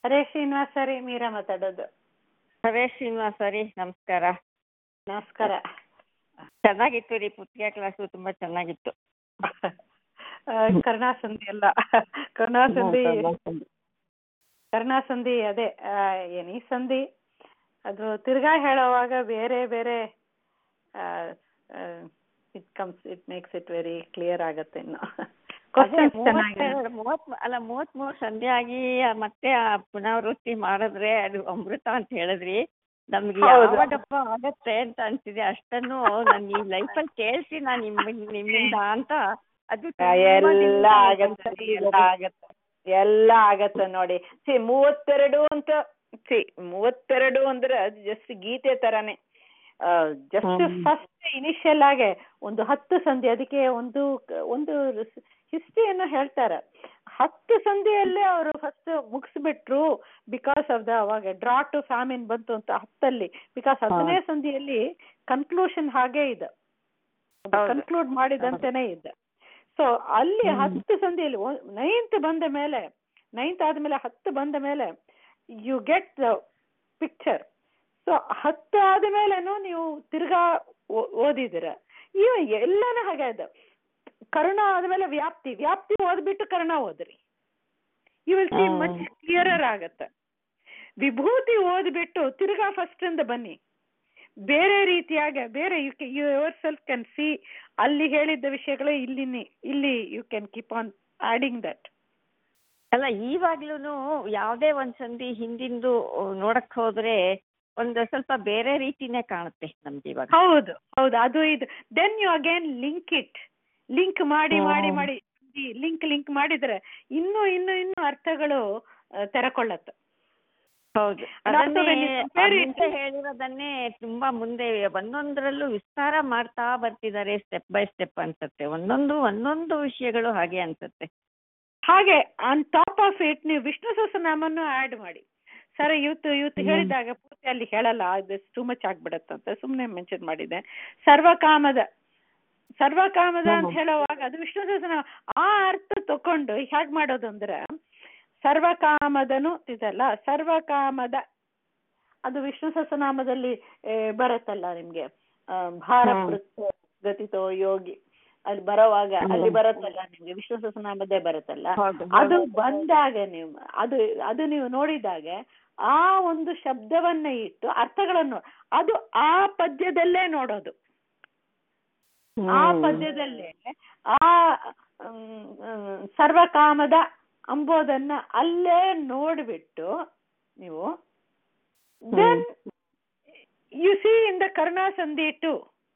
ಹರೇ ಶ್ರೀನಿವಾಸ ರೀ ಮೀರಾ ಮಾತಾಡೋದು ಹರೇ ಶ್ರೀನಿವಾಸ ರೀ ನಮಸ್ಕಾರ ನಮಸ್ಕಾರ ಚೆನ್ನಾಗಿತ್ತು ರೀ ಪುತ್ತಿಗೆ ಕ್ಲಾಸು ತುಂಬಾ ಚೆನ್ನಾಗಿತ್ತು ಆ, ಕರ್ಣಾಸಂಧಿ ಅಲ್ಲ ಕರ್ಣಾಸಂಧಿ ಕರ್ಣಾಸಂಧಿ ಅದೇ ಆ, ಏನ್ ಈ ಸಂಧಿ ಅದು ತಿರ್ಗಾ ಹೇಳುವಾಗ ಬೇರೆ ಬೇರೆ it comes it makes it very clear ಆಗತ್ತೆ ಇನ್ನು ಕ್ವಶನ್ಸ್ ಚೆನ್ನಾಗಿದೆ ಮೂವತ್ ಅಲ್ಲ ಮೂವತ್ತ್ ಮೂರು ಸಂಧೆ ಆಗಿ ಮತ್ತೆ ಆ ಪುನರಾವೃತ್ತಿ ಮಾಡಿದ್ರೆ ಅದು ಅಮೃತ ಅಂತ ಹೇಳಿದ್ರಿ ನಮ್ಗೆ ಹೌದು. ಯಾವಾಗಪ್ಪ ಆಗತ್ತೆ ಅಂತ ಅನ್ಸಿದೆ ಅಷ್ಟನ್ನು ನಾನು ಈ ಲೈಫಲ್ಲಿ ಕೇಳ್ತೀನಿ ನಾನು ನಿಮ್ಮ ನಿಮ್ಮಿಂದ ಅಂತ ಅದು ಆ, ತುಂಬಾ ಎಲ್ಲ ದಿನದಿಂದ ಆಗತ್ತೆ ರೀ, ಎಲ್ಲ ಆಗತ್ತೆ ಎಲ್ಲ ಆಗತ್ತೆ ನೋಡಿ ಸಿ ಮೂವತ್ತೆರಡು ಅಂತ ಸಿ ಮೂವತ್ತೆರಡು ಅಂದ್ರೆ ಜಸ್ಟ್ ಗೀತೆ ತರಾನೇ ಜಸ್ಟ್ ಹ್ಮ್. ಫಸ್ಟ್ ಇನಿಷಿಯಲ್ ಆಗಿ ಒಂದು ಹತ್ತು ಸಂಧಿ ಅದಕ್ಕೆ ಒಂದು ಕ- ಒಂದು ಹಿಸ್ಟ್ರಿಯನ್ನು ಹೇಳ್ತಾರೆ ಹತ್ತು ಸಂಧಿಯಲ್ಲೇ ಅವರು ಫಸ್ಟ್ ಮುಗಿಸ್ಬಿಟ್ರು ಬಿಕಾಸ್ ಆಫ್ ದ ಅವಾಗ ಡ್ರಾಟ್ ಫ್ಯಾಮಿನ್ ಬಂತು ಅಂತ ಹತ್ತಲ್ಲಿ ಬಿಕಾಸ್ ಹತ್ತನೇ ಸಂಧಿಯಲ್ಲಿ ಕನ್ಕ್ಲೂಷನ್ ಹಾಗೆ ಇದೆ ಹೌದು. ಕನ್ಕ್ಲೂಡ್ ಮಾಡಿದಂತೆನೇ ಇದೆ ಸೊ ಅಲ್ಲಿ ಹತ್ತು ಸಂಧಿಯಲ್ಲಿ ನೈನ್ತ್ ಬಂದ ಮೇಲೆ ನೈನ್ತ್ ಆದ್ಮೇಲೆ ಹತ್ತು ಬಂದ ಮೇಲೆ you get the picture so ಹತ್ತು ಆದ್ಮೇಲೆನೂ ನೀವು ತಿರ್ಗಾ ಓ- ಓದಿದಿರ ಇವ ಎಲ್ಲಾನು ಹಾಗೆ ಇದೆ ಕರ್ಣ ಆದ್ಮೇಲೆ ವ್ಯಾಪ್ತಿ ವ್ಯಾಪ್ತಿ ಓದ್ಬಿಟ್ಟು ಕರ್ಣ ಓದ್ರಿ you will see hmm. Much clearer ಆಗತ್ತೆ ವಿಭೂತಿ ಓದ್ಬಿಟ್ಟು ತಿರ್ಗಾ ಫಸ್ಟ್ ಇಂದ ಬನ್ನಿ ಬೇರೆ ರೀತಿಯಾಗಿ ಬೇರೆ you you yourself can see ಅಲ್ಲಿ ಹೇಳಿದ್ದ ವಿಷಯಗಳು ಇಲ್ಲಿ ಇಲ್ಲಿ you can keep on adding that ಅಲ್ಲ ಈವಾಗ್ಲೂನು ಯಾವುದೇ ಒಂದ್ ಸಂಧಿ ಹಿಂದಿಂದು ನೋಡಕ್ ಹೋದ್ರೆ ಒಂದು ಸ್ವಲ್ಪ ಬೇರೆ ರೀತಿನೇ ಕಾಣುತ್ತೆ ನಮ್ಗೆ ಇವಾಗ ಹೌದು ಹೌದು ಅದು ಇದು then you again link it link ಮಾಡಿ ಮಾಡಿ ಹ್ಮ್. ಮಾಡಿ ಲಿಂಕ್ ಲಿಂಕ್ ಮಾಡಿದ್ರೆ ಇನ್ನು ಇನ್ನು ಇನ್ನು ಅರ್ಥಗಳು ಆ, ತೆರಕೊಳ್ಳತ್ತೆ ಹೌದು And also ಅದನ್ನೇ when you compare it- ಮುಂಚೆ ಹೇಳಿರೋದನ್ನೇ ತುಂಬಾ ಮುಂದೆ ಒಂದೊಂದರಲ್ಲೂ ವಿಸ್ತಾರ ಮಾಡ್ತಾ ಬರ್ತಿದ್ದಾರೆ ಸ್ಟೆಪ್ ಬೈ ಸ್ಟೆಪ್ ಅನ್ಸುತ್ತೆ ಒಂದೊಂದು ಒಂದೊಂದು ವಿಷಯಗಳು ಹಾಗೆ ಅನ್ಸುತ್ತೆ ಹಾಗೆ ಆನ್ ಟಾಪ್ ಆಫ್ ಇಟ್ ನೀವು ವಿಷ್ಣು ಸಹಸ್ರನಾಮನ್ನು ಆಡ್ ಮಾಡಿ ಸರ್ ಇವತ್ತು ಇವತ್ತು ಹೇಳಿದಾಗ ಪೂರ್ತಿ ಅಲ್ಲಿ ಹೇಳಲ್ಲ ಅದು ಟೂ ಮಚ್ ಆಗ್ಬಿಡತ್ತಂತ ಸುಮ್ಮನೆ ಮೆನ್ಷನ್ ಮಾಡಿದೆ ಸರ್ವಕಾಮದ ಸರ್ವಕಾಮದ ಅಂತ ಹ್ಮ್. ಹೇಳುವಾಗ ಅದು ವಿಷ್ಣು ಸಹಸ್ರನಾಮ ಆ ಅರ್ಥ ತಕೊಂಡು ಹೇಗ್ ಮಾಡೋದು ಅಂದ್ರೆ ಸರ್ವಕಾಮದನು ಇದಲ್ಲ ಸರ್ವಕಾಮದ ಅದು ವಿಷ್ಣು ಸಹಸ್ರನಾಮದಲ್ಲಿ ಏ, ಬರುತ್ತಲ್ಲ ನಿಮ್ಗೆ ಆ, ಭಾರಪೃತ್ ಗತಿತೋ ಯೋಗಿ ಅಲ್ಲಿ ಬರೋವಾಗ ಅಲ್ಲಿ ಹ್ಮ್. ಬರುತ್ತಲ್ಲ ನಿಮ್ಗೆ ವಿಷ್ಣು ಸಹಸ್ರನಾಮದೇ ಬರುತ್ತಲ್ಲ ಹೌದು, ಅದು ಹೌದು. ಬಂದಾಗ ನೀವು ಅದು ಅದು ನೀವು ನೋಡಿದಾಗ ಆ ಒಂದು ಶಬ್ದವನ್ನ ಇಟ್ಟು ಅರ್ಥಗಳನ್ನು ಅದು ಆ ಪದ್ಯದಲ್ಲೇ ನೋಡೋದು ಆ ಹ್ಮ್. ಪದ್ಯದಲ್ಲೇ ಆ ಮ್, ಮ್, ಸರ್ವಕಾಮದ ಅಂಬೋದನ್ನ ಅಲ್ಲೇ ನೋಡ್ಬಿಟ್ಟು ನೀವು then you see in the ಕರ್ಣಾ ಸಂಧಿ ಟು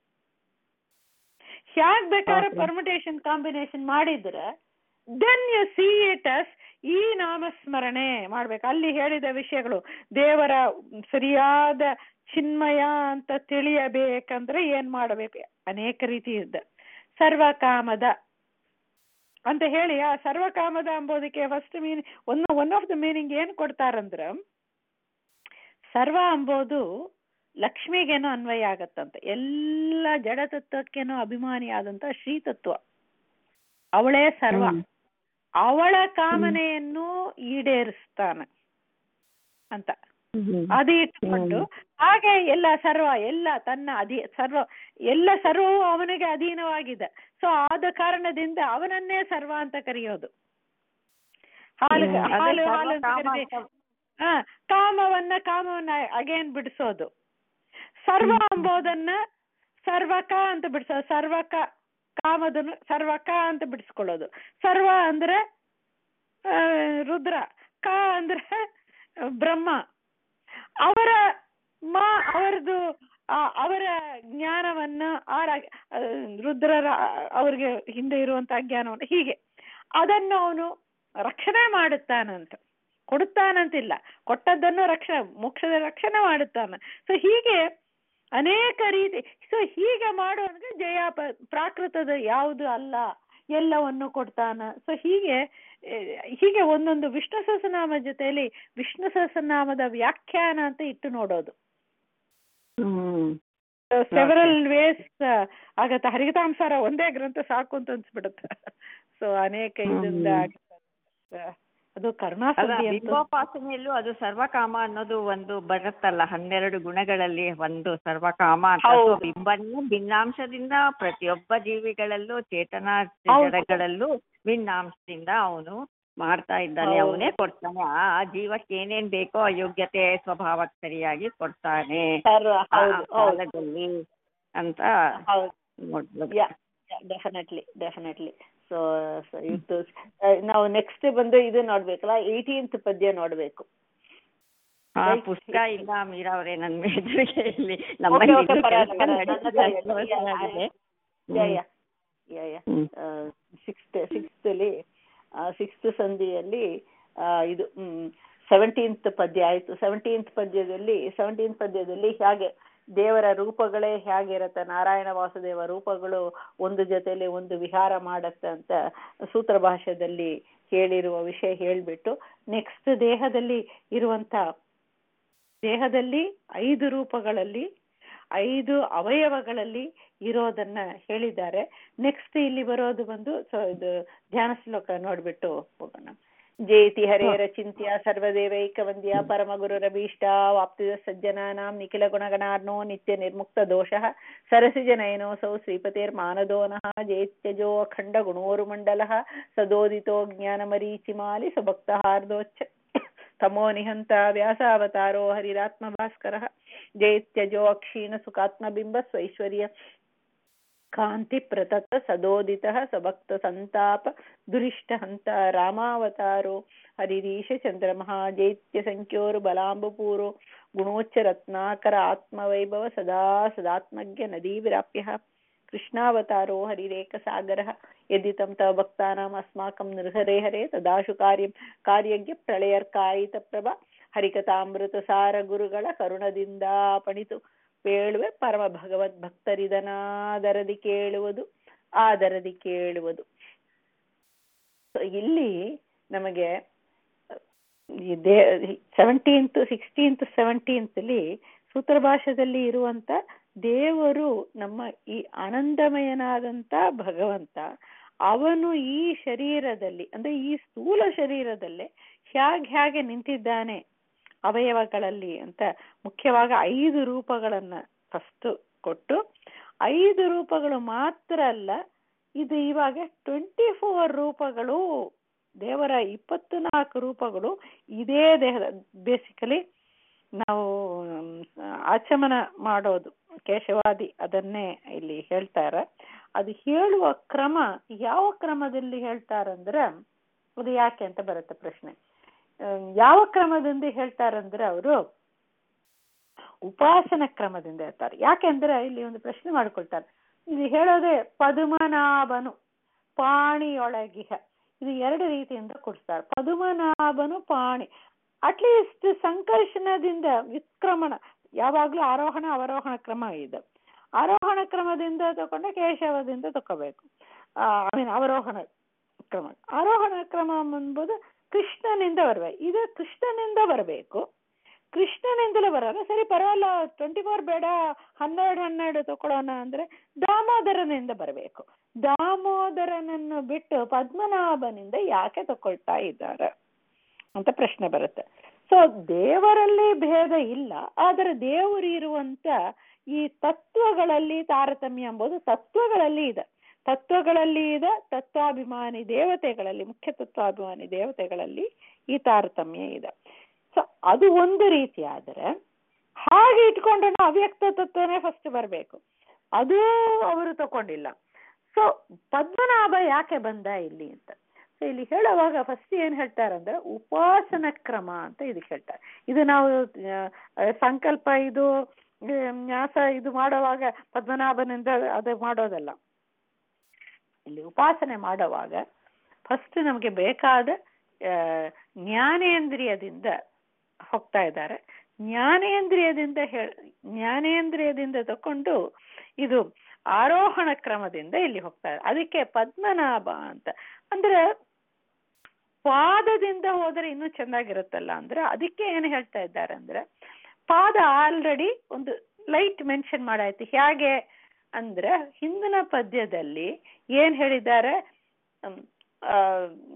ಹ್ಯಾಗ್ ಬೇಕಾದ್ರೆ Okay. ಪರ್ಮಿಟೇಷನ್ ಕಾಂಬಿನೇಷನ್ ಮಾಡಿದ್ರೆ then you see it as ಈ ನಾಮಸ್ಮರಣೆ ಮಾಡ್ಬೇಕು ಅಲ್ಲಿ ಹೇಳಿದ ವಿಷಯಗಳು ದೇವರ ಸರಿಯಾದ ಚಿನ್ಮಯ ಅಂತ ತಿಳಿಯಬೇಕಂದ್ರೆ ಏನ್ ಮಾಡಬೇಕು ಅನೇಕ ರೀತಿ ಇದೆ ಸರ್ವಕಾಮದ ಅಂತ ಹೇಳಿ ಆ ಸರ್ವಕಾಮದ ಅಂಬೋದಕ್ಕೆ first mean one one of the meaning ಏನ್ ಕೊಡ್ತಾರಂದ್ರ ಸರ್ವ ಅಂಬೋದು ಲಕ್ಷ್ಮಿಗೇನೋ ಅನ್ವಯ ಆಗತ್ತಂತೆ ಎಲ್ಲ ಜಡತತ್ವಕ್ಕೇನೋ ಅಭಿಮಾನಿ ಆದಂತ ಶ್ರೀತತ್ವ ಅವಳೇ ಸರ್ವ ಹ್ಮ್. ಅವಳ ಕಾಮನೆಯನ್ನು ಈಡೇರಿಸ್ತಾನೆ ಅಂತ ಹ್ಮ್. ಅದು ಇಟ್ಕೊಂಡು ಹಾಗೆ ಎಲ್ಲ ಸರ್ವ ಎಲ್ಲ ತನ್ನ ಅಧೀ ಸರ್ವ ಎಲ್ಲ ಸರ್ವವು ಅವನಿಗೆ ಅಧೀನವಾಗಿದೆ ಸೊ ಆದ ಕಾರಣದಿಂದ ಅವನನ್ನೇ ಸರ್ವ ಅಂತ ಕರೆಯೋದು ಹಾಲು ಹ್ಮ್. ಅದೇ ಹಾಲು ಸರ್ವ ಹಾಲು ಅಂತ ಕಾಮ ಕರೀತಿ- ಅಂತ- ಹಾ ಕಾಮವನ್ನ ಕಾಮವನ್ನ ಅಗೇನ್ ಬಿಡಿಸೋದು ಸರ್ವ ಅಂಬೋದನ್ನ ಸರ್ವಕ ಅಂತ ಬಿಡಿಸೋದು ಸರ್ವಕ ಕಾಮದನ್ನು ಸರ್ವಕ ಅಂತ ಬಿಡಿಸ್ಕೊಳ್ಳೋದು ಸರ್ವ ಅಂದ್ರೆ ಆ, ರುದ್ರ ಕ ಅಂದ್ರೆ ಬ್ರಹ್ಮ ಅವರ ಮಾ ಅವರದು ಆ- ಅವರ ಜ್ಞಾನವನ್ನ ಆ ರ- ಆ, ರುದ್ರರ ಅವ್ರಿಗೆ ಹಿಂದೆ ಇರುವಂತ ಜ್ಞಾನವನ್ನು ಹೀಗೆ ಅದನ್ನು ಅವನು ರಕ್ಷಣೆ ಮಾಡುತ್ತಾನಂತ ಕೊಡುತ್ತಾನಂತಿಲ್ಲ ಕೊಟ್ಟದ್ದನ್ನು ರಕ್ಷಣೆ ಮೋಕ್ಷದ ರಕ್ಷಣೆ ಮಾಡುತ್ತಾನೆ ಸೊ ಹೀಗೆ ಅನೇಕ ರೀತಿ ಸೊ ಹೀಗೆ ಮಾಡುವವನಿಗೆ ಜಯ ಪ- ಪ್ರಾಕೃತದ ಯಾವುದು ಅಲ್ಲ ಎಲ್ಲವನ್ನು ಕೊಡ್ತಾನ ಸೊ ಹೀಗೆ ಏ, ಹೀಗೆ ಒಂದೊಂದು ವಿಷ್ಣು ಸಹಸ್ರನಾಮ ಜೊತೆಯಲ್ಲಿ ವಿಷ್ಣು ಸಹಸ್ರನಾಮದ ವ್ಯಾಖ್ಯಾನ ಅಂತ ಇಟ್ಟು ನೋಡೋದು ಹ್ಮ್. ಸೆವರಲ್ ವೇಸ್ ಆಗತ್ತೆ ಹರಿಕತಾಂಸಾರ ಒಂದೇ ಗ್ರಂಥ ಸಾಕು ಅಂತ ಅನ್ಸ್ಬಿಡುತ್ತೆ ಸೊ ಅನೇಕ ಇದರಿಂದ ಹ್ಮ್. ಆಗತ್ತೆ. ಅದು ಅಲ್ಲ ಕರುಣಾಸಂಧಿ ಅಂತ ಬಿಂಬೋಪಾಸನೆಯಲ್ಲೂ ಅದು ಸರ್ವಕಾಮ ಅನ್ನೋದು ಒಂದು ಬರುತ್ತಲ್ಲ ಹನ್ನೆರಡು ಗುಣಗಳಲ್ಲಿ ಒಂದು ಸರ್ವಕಾಮ ಅಂತ ಹೌದು. So ಬಿಂಬನೇ ಭಿನ್ನಾಂಶದಿಂದ ಪ್ರತಿಯೊಬ್ಬ ಜೀವಿಗಳಲ್ಲೂ ಚೇತನ ಹೌದು. ಜಡಗಳಲ್ಲೂ ಭಿನ್ನಾಂಶದಿಂದ ಅವನು ಮಾಡ್ತಾ ಇದ್ದಾನೆ ಹೌದು. ಅವನೇ ಕೊಡ್ತಾನೆ ಆ ಆ ಜೀವಕ್ಕೆ ಏನೇನ್ ಬೇಕೋ ಆ ಯೋಗ್ಯತೆ ಸ್ವಭಾವಕ್ಕೆ ಸರಿಯಾಗಿ ಕೊಡ್ತಾನೆ ಸರ್ವ ಆ ಹೌದು ಹೌದು ಕಾಲದಲ್ಲಿ ಅಂತ ಹೌದು ನೋಡ್ಬೋದು ಯಾ ಡೆಫಿನೆಟ್ಲಿ ಡೆಫಿನೆಟ್ಲಿ ಸೊ ಇದು ನಾವು ನೆಕ್ಸ್ಟ್ ಬಂದು ಇದು ನೋಡ್ಬೇಕಲ್ಲ ಏಯ್ಟೀನ್ತ್ ಪದ್ಯ ನೋಡ್ಬೇಕು ಆ Right. ಪುಸ್ತಕ ಇಲ್ಲ ಮೀರಾ ಅವರೇ ನನ್ನ ಎದುರಿಗೆ ಇಲ್ಲಿ Okay, ನಮ್ಮಲ್ಲಿ okay, ಇದು ಪರವಾಗಿಲ್ಲ, ಕೆಲ್ಸ ಪರವಾಗಿಲ್ಲ. ನಡೀತಿದೆ, ನನ್ನ ಹತ್ರ ಕೆಲಸ ಇಲ್ಲ. ಆಗಿದೆ. ಯಾ ಹ್ಮ್. ಯಾ ಯಾ ಯಾ ಹ್ಮ್. ಸಿಕ್ಸ್ತ್ ಸಿಕ್ಸ್ತಲ್ಲಿ ಸಿಕ್ಸ್ತ್ ಸಂಧಿಯಲ್ಲಿ ಆ, ಇದು ಸೆವೆಂಟೀನ್ತ್ ಪದ್ಯ ಆಯ್ತು ಸೆವೆಂಟೀನ್ತ್ ಪದ್ಯದಲ್ಲಿ ಸೆವೆಂಟೀನ್ತ್ ಪದ್ಯದಲ್ಲಿ ಹೇಗೆ ದೇವರ ರೂಪಗಳೇ ಹೇಗಿರತ್ತೆ ನಾರಾಯಣ ವಾಸುದೇವ ರೂಪಗಳು ಒಂದು ಜೊತೆಲಿ ಒಂದು ವಿಹಾರ ಮಾಡತ್ತೆ ಅಂತ ಸೂತ್ರ ಭಾಷೆಯಲ್ಲಿ ಹೇಳಿರುವ ವಿಷಯ ಹೇಳ್ಬಿಟ್ಟು ನೆಕ್ಸ್ಟ್ ದೇಹದಲ್ಲಿ ಇರುವಂತ ದೇಹದಲ್ಲಿ ಐದು ರೂಪಗಳಲ್ಲಿ ಐದು ಅವಯವಗಳಲ್ಲಿ ಇರೋದನ್ನ ಹೇಳಿದ್ದಾರೆ ನೆಕ್ಸ್ಟ್ ಇಲ್ಲಿ ಬರೋದು ಬಂದು ಸೊ ಇದು ಧ್ಯಾನ ಶ್ಲೋಕ ನೋಡ್ಬಿಟ್ಟು ಹೋಗೋಣ ಜೇತಿ ಹರೇರ ಚಿಂತ್ಯ ಸರ್ವದೇವೈಕ ವಂದ್ಯ ಪರಮ ಗುರುರಭೀಷ್ಟ ವಾಪ್ತಿದ ಸಜ್ಜನಾನಾಂ ನಿಖಿಲ ಗುಣಗಣಾರ್ನೋ ನಿತ್ಯ ನಿರ್ಮುಕ್ತ ದೋಷಃ ಸರಸಿಜ ನಯನೋಸೌ ಶ್ರೀಪತಿರ್ಮಾನದೋ ನಃ ಜೇತ್ಯಜೋ ಅಖಂಡ ಗುಣೋರುಮಂಡಲಃ ಸದೋದಿತೋ ಜ್ಞಾನಮರೀಚಿಮಾಲಿ ಸುಭಕ್ತಹಾರ್ದೋಚ್ಚ ತಮೋ ನಿಹಂತ ವ್ಯಾಸಾವತಾರೋ ಹರಿರಾತ್ಮ ಭಾಸ್ಕರಃ ಜೈತ್ಯಜೋ ಅಕ್ಷೀಣ ಸುಖಾತ್ಮಬಿಂಬ ಸ್ವೈಶ್ವರ್ಯ ಕಾಂತಿ ಪ್ರತತ ಸದೋದಿತಃ ಸಭಕ್ತ ಸಂತಾಪ ದುರಿಷ್ಟ ಹಂತ ರಾಮಾವತಾರೋ ಹರಿರೀಶ ಚಂದ್ರಮಃ ಜೈತ್ಯ ಸಂಖ್ಯೋರು ಬಲಾಂಬುಪೂರೋ ಗುಣೋಚ್ಚ ರತ್ನಾಕರ ಆತ್ಮವೈಭವ ಸದಾ ಸದಾತ್ಮಜ್ಞ ನದೀ ವಿರಾಪ್ಯ ಕೃಷ್ಣಾವತಾರೋ ಹರಿರೇಕ ಸಾಗರ ಯದಿ ತಂ ತವ ಭಕ್ತಾನಾಂ ಅಸ್ಮಾಕಂ ನೃಹರೆ ಹರೆ ತದಾಶು ಕಾರ್ಯಂ ಕಾರ್ಯಜ್ಞ ಪ್ರಳಯರ್ಕಾಯಿತ ಪ್ರಭ ಹರಿಕಥಾಮೃತ ಸಾರ ಗುರುಗಳ ಕರುಣದಿಂದ ಪಣಿತು ಪೇಳುವೆ ಪರಮ ಭಗವದ್ ಭಕ್ತರಿದನಾದರದಿ ಕೇಳುವುದು ಆದರದಿ ಕೇಳುವುದು So, ಇಲ್ಲಿ ನಮಗೆ ಈ ದೇ ಸೆವೆಂಟೀನ್ತ್ ಸಿಕ್ಸ್ಟೀನ್ತ್ ಸೆವೆಂಟೀನ್ತ್ ಅಲ್ಲಿ ಸೂತ್ರ ಭಾಷೆದಲ್ಲಿ ಇರುವಂತ ದೇವರು ನಮ್ಮ ಈ ಆನಂದಮಯನಾದಂತ ಭಗವಂತ ಅವನು ಈ ಶರೀರದಲ್ಲಿ ಅಂದ್ರೆ ಈ ಸ್ಥೂಲ ಶರೀರದಲ್ಲೇ ಹ್ಯಾಗ್ ಹೇಗೆ ನಿಂತಿದ್ದಾನೆ ಅವಯವಗಳಲ್ಲಿ ಅಂತ ಮುಖ್ಯವಾಗಿ ಐದು ರೂಪಗಳನ್ನ ಫಸ್ಟ್ ಕೊಟ್ಟು ಐದು ರೂಪಗಳು ಮಾತ್ರ ಅಲ್ಲ ಇದು ಇವಾಗ ಟ್ವೆಂಟಿ ಫೋರ್ ರೂಪಗಳು ದೇವರ ಇಪ್ಪತ್ತು ನಾಲ್ಕು ರೂಪಗಳು ಇದೇ ದೇಹದ ಬೇಸಿಕಲಿ ನಾವು ಮ್, ಆಚಮನ ಮಾಡೋದು ಕೇಶವಾದಿ ಅದನ್ನೇ ಇಲ್ಲಿ ಹೇಳ್ತಾರೆ ಅದು ಹೇಳುವ ಕ್ರಮ ಯಾವ ಕ್ರಮದಲ್ಲಿ ಹೇಳ್ತಾರಂದ್ರೆ ಅದು ಯಾಕೆ ಅಂತ ಬರುತ್ತೆ ಪ್ರಶ್ನೆ ಅಹ್, ಯಾವ ಕ್ರಮದಿಂದ ಹೇಳ್ತಾರಂದ್ರೆ ಅವರು ಉಪಾಸನ ಕ್ರಮದಿಂದ ಹೇಳ್ತಾರೆ ಯಾಕೆಂದ್ರೆ ಇಲ್ಲಿ ಒಂದು ಪ್ರಶ್ನೆ ಮಾಡ್ಕೊಳ್ತಾರೆ ಇಲ್ಲಿ ಹೇಳೋದೇ ಪದ್ಮನಾಭನು ಪಾಣಿಯೊಳಗಿಹ ಇದು ಎರಡು ರೀತಿಯಿಂದ ಕೊಡ್ತಾರೆ ಪದ್ಮನಾಭನು ಪಾಣಿ ಅಟ್ಲೀಸ್ಟ್ ಸಂಕರ್ಷಣದಿಂದ ವಿಕ್ರಮಣ ಯಾವಾಗ್ಲೂ ಆರೋಹಣ ಅವರೋಹಣ ಕ್ರಮ ಇದೆ ಆರೋಹಣ ಕ್ರಮದಿಂದ ತಗೊಂಡ ಕೇಶವದಿಂದ ತಗೋಬೇಕು ಐ ಮೀನ್ ಅವರೋಹಣ ಕ್ರಮ ಆರೋಹಣ ಕ್ರಮ ಎಂಬುದು ಕೃಷ್ಣನಿಂದ ಬರಬೇಕು ಇದು ಕೃಷ್ಣನಿಂದ ಬರಬೇಕು ಕೃಷ್ಣನಿಂದಲೇ ಬರೋಣ ಸರಿ ಪರವಾಗಿಲ್ಲ ಟ್ವೆಂಟಿ ಫೋರ್ ಬೇಡ ಹನ್ನೆರಡು ಹನ್ನೆರಡು ತಗೊಳ್ಳೋಣ ಅಂದ್ರೆ ದಾಮೋದರನಿಂದ ಬರಬೇಕು ದಾಮೋದರನನ್ನು ಬಿಟ್ಟು ಪದ್ಮನಾಭನಿಂದ ಯಾಕೆ ತಕೊಳ್ತಾ ಇದ್ದಾರೆ ಅಂತ ಪ್ರಶ್ನೆ ಬರುತ್ತೆ ಸೊ ದೇವರಲ್ಲಿ ಭೇದ ಇಲ್ಲ ಆದರೆ ದೇವರು ಇರುವಂತ ಈ ತತ್ವಗಳಲ್ಲಿ ತಾರತಮ್ಯ ಎಂಬುದು ತತ್ವಗಳಲ್ಲಿ ಇದೆ ತತ್ವಗಳಲ್ಲಿ ಇದೆ ತತ್ವಾಭಿಮಾನಿ ದೇವತೆಗಳಲ್ಲಿ ಮುಖ್ಯ ತತ್ವಾಭಿಮಾನಿ ದೇವತೆಗಳಲ್ಲಿ ಈ ತಾರತಮ್ಯ ಇದೆ ಸೊ ಅದು ಒಂದು ರೀತಿ ಆದರೆ ಹಾಗೆ ಇಟ್ಕೊಂಡ್ರೆ ಅವ್ಯಕ್ತ ತತ್ವನೇ ಫಸ್ಟ್ ಬರಬೇಕು ಅದು ಅವರು ತಕೊಂಡಿಲ್ಲ ಸೊ ಪದ್ಮನಾಭ ಯಾಕೆ ಬಂದ ಇಲ್ಲಿ ಅಂತ ಸೊ ಇಲ್ಲಿ ಹೇಳುವಾಗ ಫಸ್ಟ್ ಏನ್ ಹೇಳ್ತಾರಂದ್ರೆ ಉಪಾಸನ ಕ್ರಮ ಅಂತ ಇದಕ್ಕೆ ಹೇಳ್ತಾರೆ ಇದು ನಾವು ಆ, ಸಂಕಲ್ಪ ಇದು ಆ, ನ್ಯಾಸ ಇದು ಮಾಡುವಾಗ ಪದ್ಮನಾಭನಿಂದ ಅದು ಮಾಡೋದಲ್ಲ ಇಲ್ಲಿ ಉಪಾಸನೆ ಮಾಡುವಾಗ ಫಸ್ಟ್ ನಮಗೆ ಬೇಕಾದ ಆ, ಜ್ಞಾನೇಂದ್ರಿಯದಿಂದ ಹೋಗ್ತಾ ಇದ್ದಾರೆ ಜ್ಞಾನೇಂದ್ರಿಯದಿಂದ ಹೇಳ ಜ್ಞಾನೇಂದ್ರಿಯದಿಂದ ತಕೊಂಡು ಇದು ಆರೋಹಣ ಕ್ರಮದಿಂದ ಇಲ್ಲಿ ಹೋಗ್ತಾ ಇದೆ ಅದಕ್ಕೆ ಪದ್ಮನಾಭ ಅಂತ ಅಂದ್ರೆ ಪಾದದಿಂದ ಹೋದರೆ ಇನ್ನೂ ಚೆನ್ನಾಗಿರುತ್ತಲ್ಲ ಅಂದ್ರೆ ಅದಕ್ಕೆ ಏನು ಹೇಳ್ತಾ ಇದ್ದಾರೆ ಅಂದ್ರೆ ಪಾದ ಆಲ್ರೆಡಿ ಒಂದು ಲೈಟ್ ಮೆನ್ಷನ್ ಮಾಡಾಯ್ತು ಹೇಗೆ ಅಂದ್ರೆ ಹಿಂದಿನ ಪದ್ಯದಲ್ಲಿ ಏನ್ ಹೇಳಿದ್ದಾರೆ ಹ್ಮ್, ಆ,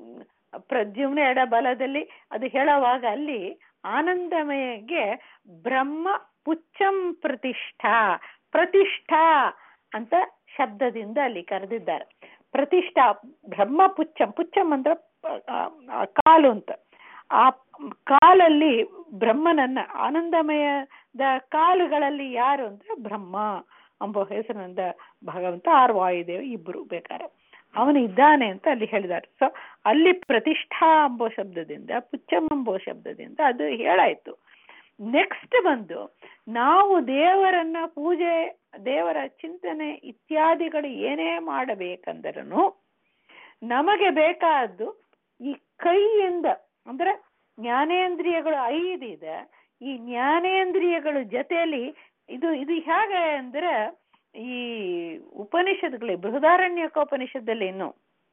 ಪ್ರದ್ಯುಮ್ನ ಎಡ ಬಲದಲ್ಲಿ ಅದು ಹೇಳುವಾಗ ಅಲ್ಲಿ ಆನಂದಮಯಗೆ ಬ್ರಹ್ಮ ಪುಚ್ಚಂ ಪ್ರತಿಷ್ಠಾ ಪ್ರತಿಷ್ಠಾ ಅಂತ ಶಬ್ದದಿಂದ ಅಲ್ಲಿ ಕರೆದಿದ್ದಾರೆ ಪ್ರತಿಷ್ಠಾ ಬ್ರಹ್ಮ ಪುಚ್ಚಂ ಪುಚ್ಚಂ ಅಂದ್ರೆ ಆ, ಆ, ಕಾಲು ಅಂತ ಆ ಕಾಲಲ್ಲಿ ಬ್ರಹ್ಮನನ್ನ ಆನಂದಮಯದ ಕಾಲುಗಳಲ್ಲಿ ಯಾರು ಅಂದ್ರೆ ಬ್ರಹ್ಮ ಎಂಬ ಹೆಸರಿನಿಂದ ಭಗವಂತ ಆರ್ ವಾಯುದೇವ ಇಬ್ರು ಬೇಕಾರೆ ಅವನು ಇದ್ದಾನೆ ಅಂತ ಅಲ್ಲಿ ಹೇಳಿದ್ದಾರೆ ಸೊ ಅಲ್ಲಿ ಪ್ರತಿಷ್ಠಾ ಎಂಬ ಶಬ್ದದಿಂದ ಪುಚ್ಚಂ ಎಂಬ ಶಬ್ದದಿಂದ ಅದು ಹೇಳಾಯ್ತು ನೆಕ್ಸ್ಟ್ ಬಂದು ನಾವು ದೇವರನ್ನ ಪೂಜೆ ದೇವರ ಚಿಂತನೆ ಇತ್ಯಾದಿಗಳು ಏನೇ ಮಾಡಬೇಕಂದರೂ ನಮಗೆ ಬೇಕಾದ್ದು ಈ ಕೈಯಿಂದ ಅಂದ್ರೆ ಜ್ಞಾನೇಂದ್ರಿಯಗಳು ಐದಿದೆ ಈ ಜ್ಞಾನೇಂದ್ರಿಯಗಳ ಜೊತೆಯಲ್ಲಿ ಇದು ಇದು ಹೇಗೆ ಅಂದ್ರೆ ಈ ಉಪನಿಷತ್ಗಳು ಬೃಹದಾರಣ್ಯಕೋಪನಿಷತ್ತಲ್ಲಿ ಇನ್ನು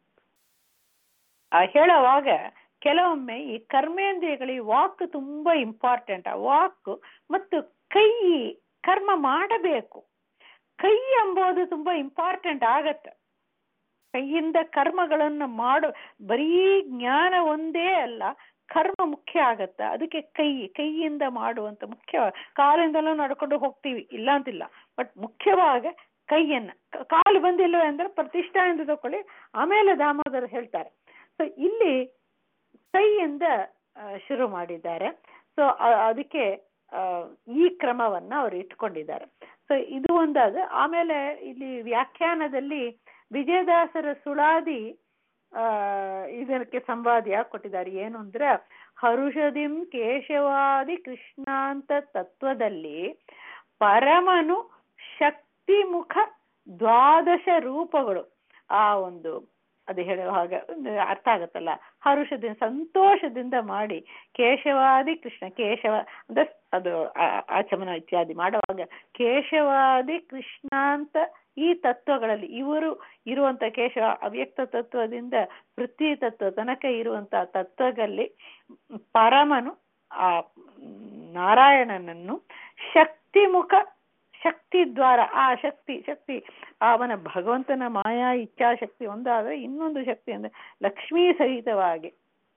ಆ ಹೇಳುವಾಗ ಕೆಲವೊಮ್ಮೆ ಈ ಕರ್ಮೇಂದ್ರಿಯಗಳಿಗೆ ವಾಕ್ ತುಂಬಾ ಇಂಪಾರ್ಟೆಂಟ್ ಆ ವಾಕ್ ಮತ್ತು ಕೈ ಕರ್ಮ ಮಾಡಬೇಕು ಕೈ ಎಂಬುದು ತುಂಬಾ ಇಂಪಾರ್ಟೆಂಟ್ ಆಗತ್ತೆ ಕೈಯಿಂದ ಕರ್ಮಗಳನ್ನು ಮಾಡು ಬರೀ ಜ್ಞಾನ ಒಂದೇ ಅಲ್ಲ ಕರ್ಮ ಮುಖ್ಯ ಆಗತ್ತ ಅದಕ್ಕೆ ಕೈ ಕೈಯಿಂದ ಮಾಡುವಂತ ಮುಖ್ಯ ಕಾಲಿಂದಲೂ ನಡ್ಕೊಂಡು ಹೋಗ್ತೀವಿ ಇಲ್ಲ ಅಂತಿಲ್ಲ ಬಟ್ ಮುಖ್ಯವಾಗಿ ಕೈಯನ್ನ ಕ- ಕಾಲು ಬಂದಿಲ್ಲ ಅಂದ್ರೆ ಪ್ರತಿಷ್ಠಾ ಎಂದು ತಕೊಳ್ಳಿ ಆಮೇಲೆ ದಾಮೋದರ ಹೇಳ್ತಾರೆ ಸೊ ಇಲ್ಲಿ ಕೈಯಿಂದ ಆ, ಶುರು ಮಾಡಿದ್ದಾರೆ ಸೊ ಅದಕ್ಕೆ ಆ, ಈ ಕ್ರಮವನ್ನ ಅವರು ಇಟ್ಕೊಂಡಿದ್ದಾರೆ ಸೊ ಇದು ಒಂದಾದ ಆಮೇಲೆ ಇಲ್ಲಿ ವ್ಯಾಖ್ಯಾನದಲ್ಲಿ ವಿಜಯದಾಸರ ಸುಳಾದಿ ಆ ಇದಕ್ಕೆ ಸಂವಾದಿಯಾಗಿ ಕೊಟ್ಟಿದ್ದಾರೆ ಏನು ಅಂದ್ರೆ ಹರುಷದಿಂ ಕೇಶವಾದಿ ಕೃಷ್ಣಾಂತ ತತ್ವದಲ್ಲಿ ಪರಮನು ಶಕ್ತಿಮುಖ ದ್ವಾದಶ ರೂಪಗಳು ಆ ಒಂದು ಅದು ಹೇಳುವ ಹಾಗೆ ಒಂದು ಅರ್ಥ ಆಗತ್ತಲ್ಲ ಹರುಷದಿಂದ ಸಂತೋಷದಿಂದ ಮಾಡಿ ಕೇಶವಾದಿ ಕೃಷ್ಣ ಕೇಶವ ಅಂದ್ರೆ ಅದು ಆ- ಆಚಮನ ಇತ್ಯಾದಿ ಮಾಡುವಾಗ ಕೇಶವಾದಿ ಕೃಷ್ಣಾಂತ ಈ ತತ್ವಗಳಲ್ಲಿ ಇವರು ಇರುವಂತ ಕೇಶವ ಅವ್ಯಕ್ತ ತತ್ವದಿಂದ ವೃತ್ತಿ ತತ್ವ ತನಕ ಇರುವಂತ ತತ್ವದಲ್ಲಿ ಪರಮನು ಆ ನಾರಾಯಣನನ್ನು ಶಕ್ತಿಮುಖ ಶಕ್ತಿ ದ್ವಾರ ಆ ಶಕ್ತಿ ಶಕ್ತಿ ಅವನ ಭಗವಂತನ ಮಾಯಾ ಇಚ್ಛಾಶಕ್ತಿ ಒಂದಾದ್ರೆ ಇನ್ನೊಂದು ಶಕ್ತಿ ಅಂದ್ರೆ ಲಕ್ಷ್ಮೀ ಸಹಿತವಾಗಿ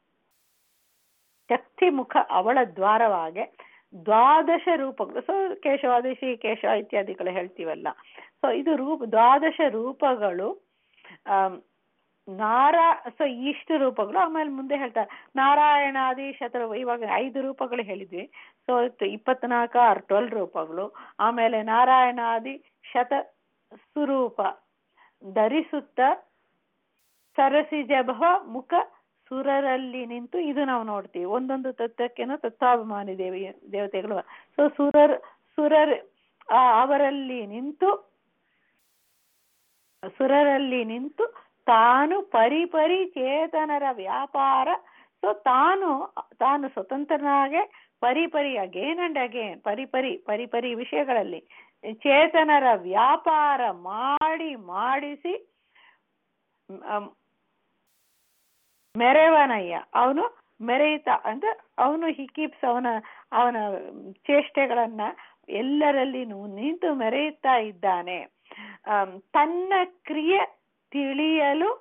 ಶಕ್ತಿ ಮುಖ ಅವಳ ದ್ವಾರವಾಗಿ ದ್ವಾದಶ ರೂಪಗಳು ಸೊ ಕೇಶವಾದಿ ಶ್ರೀ ಕೇಶವ ಇತ್ಯಾದಿಗಳು ಹೇಳ್ತೀವಲ್ಲ ಸೊ ಇದು ರೂಪ ದ್ವಾದಶ ರೂಪಗಳು ಆಮ್, ನಾರಾ ಸೊ ಇಷ್ಟು ರೂಪಗಳು ಆಮೇಲೆ ಮುಂದೆ ಹೇಳ್ತಾರೆ ನಾರಾಯಣಾದಿ ಶತರು ಇವಾಗ ಐದು ರೂಪಗಳು ಹೇಳಿದ್ವಿ ಸೊ ಇಪ್ಪತ್ನಾಲ್ಕು ಆರ್ ಟ್ವೆಲ್ ರೂಪಗಳು ಆಮೇಲೆ ನಾರಾಯಣಾದಿ ಶತ ಸ್ವರೂಪ ಧರಿಸುತ್ತ ಸರಸಿಜಭವ ಮುಖ ಸುರರಲ್ಲಿ ನಿಂತು ಇದು ನಾವು ನೋಡ್ತೀವಿ ಒಂದೊಂದು ತತ್ವಕ್ಕೆನೂ ತತ್ವಾಭಿಮಾನಿ ದೇವಿ ದೇವತೆಗಳು ಸೊ ಸುರರ್ ಸುರರ್ ಆ ಅವರಲ್ಲಿ ನಿಂತು ಸುರರಲ್ಲಿ ನಿಂತು ತಾನು ಪರಿಪರಿ ಚೇತನರ ವ್ಯಾಪಾರ ಸೊ ತಾನು ತಾನು ಸ್ವತಂತ್ರನಾಗೆ ಪರಿಪರಿ ಅಗೇನ್ ಅಂಡ್ ಅಗೇನ್ ಪರಿಪರಿ ಪರಿಪರಿ ವಿಷಯಗಳಲ್ಲಿ ಚೇತನರ ವ್ಯಾಪಾರ ಮಾಡಿ ಮಾಡಿಸಿ ಮ್, ಮೆರೆವನಯ್ಯ ಅವನು ಮೆರೆಯುತ್ತಾ ಅಂದ್ರೆ ಅವನು ಹಿ ಕೀಪ್ಸ್ ಅವನ ಅವನ ಚೇಷ್ಟೆಗಳನ್ನ ಎಲ್ಲರಲ್ಲಿ ನಿಂತು ಮೆರೆಯುತ್ತಾ ಇದ್ದಾನೆ ಆಮ್, ತನ್ನ ಕ್ರಿಯೆ ತಿಳಿಯಲು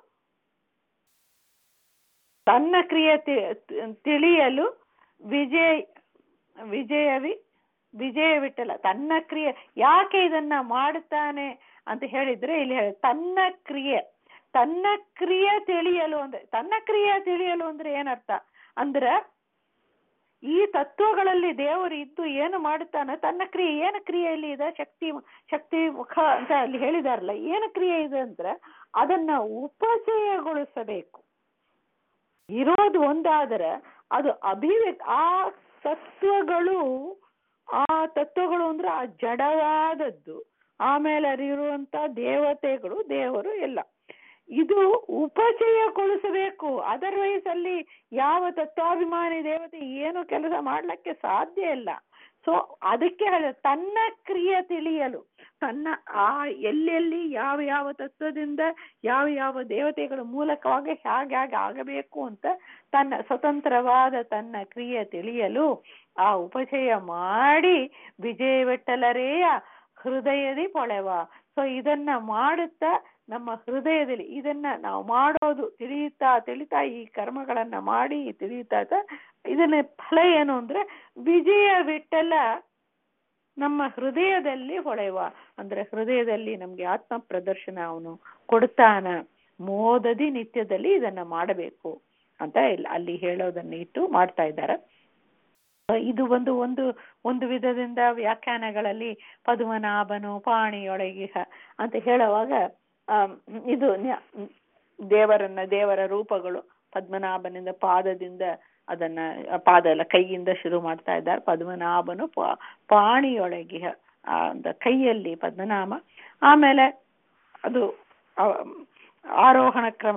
ತನ್ನ ಕ್ರಿಯೆ ತಿ- ತಿಳಿಯಲು ವಿಜಯ ವಿಜಯವಿ ವಿಜಯ ವಿಠಲ ತನ್ನ ಕ್ರಿಯೆ ಯಾಕೆ ಇದನ್ನ ಮಾಡುತ್ತಾನೆ ಅಂತ ಹೇಳಿದ್ರೆ ಇಲ್ಲಿ ಹೇಳಿ ತನ್ನ ಕ್ರಿಯೆ ತನ್ನ ಕ್ರಿಯೆ ತಿಳಿಯಲು ಅಂದ್ರೆ ತನ್ನ ಕ್ರಿಯೆ ತಿಳಿಯಲು ಅಂದ್ರೆ ಏನರ್ಥ ಅಂದ್ರೆ ಈ ತತ್ವಗಳಲ್ಲಿ ದೇವರು ಇದ್ದು ಏನು ಮಾಡುತ್ತಾನೆ ತನ್ನ ಕ್ರಿಯೆ ಏನು ಕ್ರಿಯೆಯಲ್ಲಿ ಇದೆ ಶಕ್ತಿ ಶಕ್ತಿ ಮುಖ ಅಂತ ಅಲ್ಲಿ ಹೇಳಿದಾರಲ್ಲ ಏನು ಕ್ರಿಯೆ ಇದೆ ಅಂದ್ರೆ ಅದನ್ನ ಉಪಚಯಗೊಳಿಸಬೇಕು ಇರೋದು ಒಂದಾದರೆ ಅದು ಅಭಿವ್ಯಕ್ತಿ ಆ ತತ್ವಗಳು ಆ ತತ್ವಗಳು ಅಂದ್ರೆ ಆ ಜಡವಾದದ್ದು ಆಮೇಲೆ ಅಲ್ಲಿರುವಂತ ದೇವತೆಗಳು ದೇವರು ಎಲ್ಲ ಇದು ಉಪಚಯಗೊಳಿಸಬೇಕು ಅದರ್ವೈಸ್ ಅಲ್ಲಿ ಯಾವ ತತ್ವಾಭಿಮಾನಿ ದೇವತೆ ಏನು ಕೆಲಸ ಮಾಡ್ಲಿಕ್ಕೆ ಸಾಧ್ಯ ಇಲ್ಲ ಸೊ ಅದಕ್ಕೆ ಹೇಳ ತನ್ನ ಕ್ರಿಯೆ ತಿಳಿಯಲು ತನ್ನ ಆ ಎಲ್ಲೆಲ್ಲಿ ಯಾವ ಯಾವ ತತ್ವದಿಂದ ಯಾವ ಯಾವ ದೇವತೆಗಳ ಮೂಲಕವಾಗಿ ಹೇಗೆ ಹೇಗೆ ಆಗಬೇಕು ಅಂತ ತನ್ನ ಸ್ವತಂತ್ರವಾದ ತನ್ನ ಕ್ರಿಯೆ ತಿಳಿಯಲು ಆ ಉಪಚಯ ಮಾಡಿ ವಿಜಯ ವಿಠಲರೇಯ ಹೃದಯದಿ ಪೊಳೆವ ಸೊ ಸೊ ಇದನ್ನ ಮಾಡುತ್ತಾ ನಮ್ಮ ಹೃದಯದಲ್ಲಿ ಇದನ್ನ ನಾವು ಮಾಡೋದು ತಿಳಿಯುತ್ತಾ ತಿಳಿತಾ ಈ ಕರ್ಮಗಳನ್ನ ಮಾಡಿ ತಿಳಿಯುತ್ತಾ ಇದನ್ನ ಫಲ ಏನು ಅಂದ್ರೆ ವಿಜಯ ವಿಠಲ ನಮ್ಮ ಹೃದಯದಲ್ಲಿ ಹೊಳೆಯುವ ಅಂದ್ರೆ ಹೃದಯದಲ್ಲಿ ನಮ್ಗೆ ಆತ್ಮ ಪ್ರದರ್ಶನ ಅವನು ಕೊಡ್ತಾನ ಮೋದದಿ ನಿತ್ಯದಲ್ಲಿ ಇದನ್ನ ಮಾಡಬೇಕು ಅಂತ ಇಲ್ಲ ಅಲ್ಲಿ ಹೇಳೋದನ್ನ ಇಟ್ಟು ಮಾಡ್ತಾ ಇದ್ದಾರೆ ಇದು ಒಂದು ಒಂದು ಒಂದು ವಿಧದಿಂದ ವ್ಯಾಖ್ಯಾನಗಳಲ್ಲಿ ಪದ್ಮನಾಭನು ಪಾಣಿಯೊಳಗಿಹ ಅಂತ ಹೇಳುವಾಗ ಇದು ದೇವರನ್ನ ದೇವರ ರೂಪಗಳು ಪದ್ಮನಾಭನಿಂದ ಪಾದದಿಂದ ಅದನ್ನ ಪಾದ ಎಲ್ಲ ಕೈಯಿಂದ ಶುರು ಮಾಡ್ತಾ ಇದ್ದಾರೆ ಪದ್ಮನಾಭನು ಪಾಣಿಯೊಳಗಿಹ ಅಂತ ಕೈಯಲ್ಲಿ ಪದ್ಮನಾಭ ಆಮೇಲೆ ಅದು ಆರೋಹಣ ಕ್ರಮ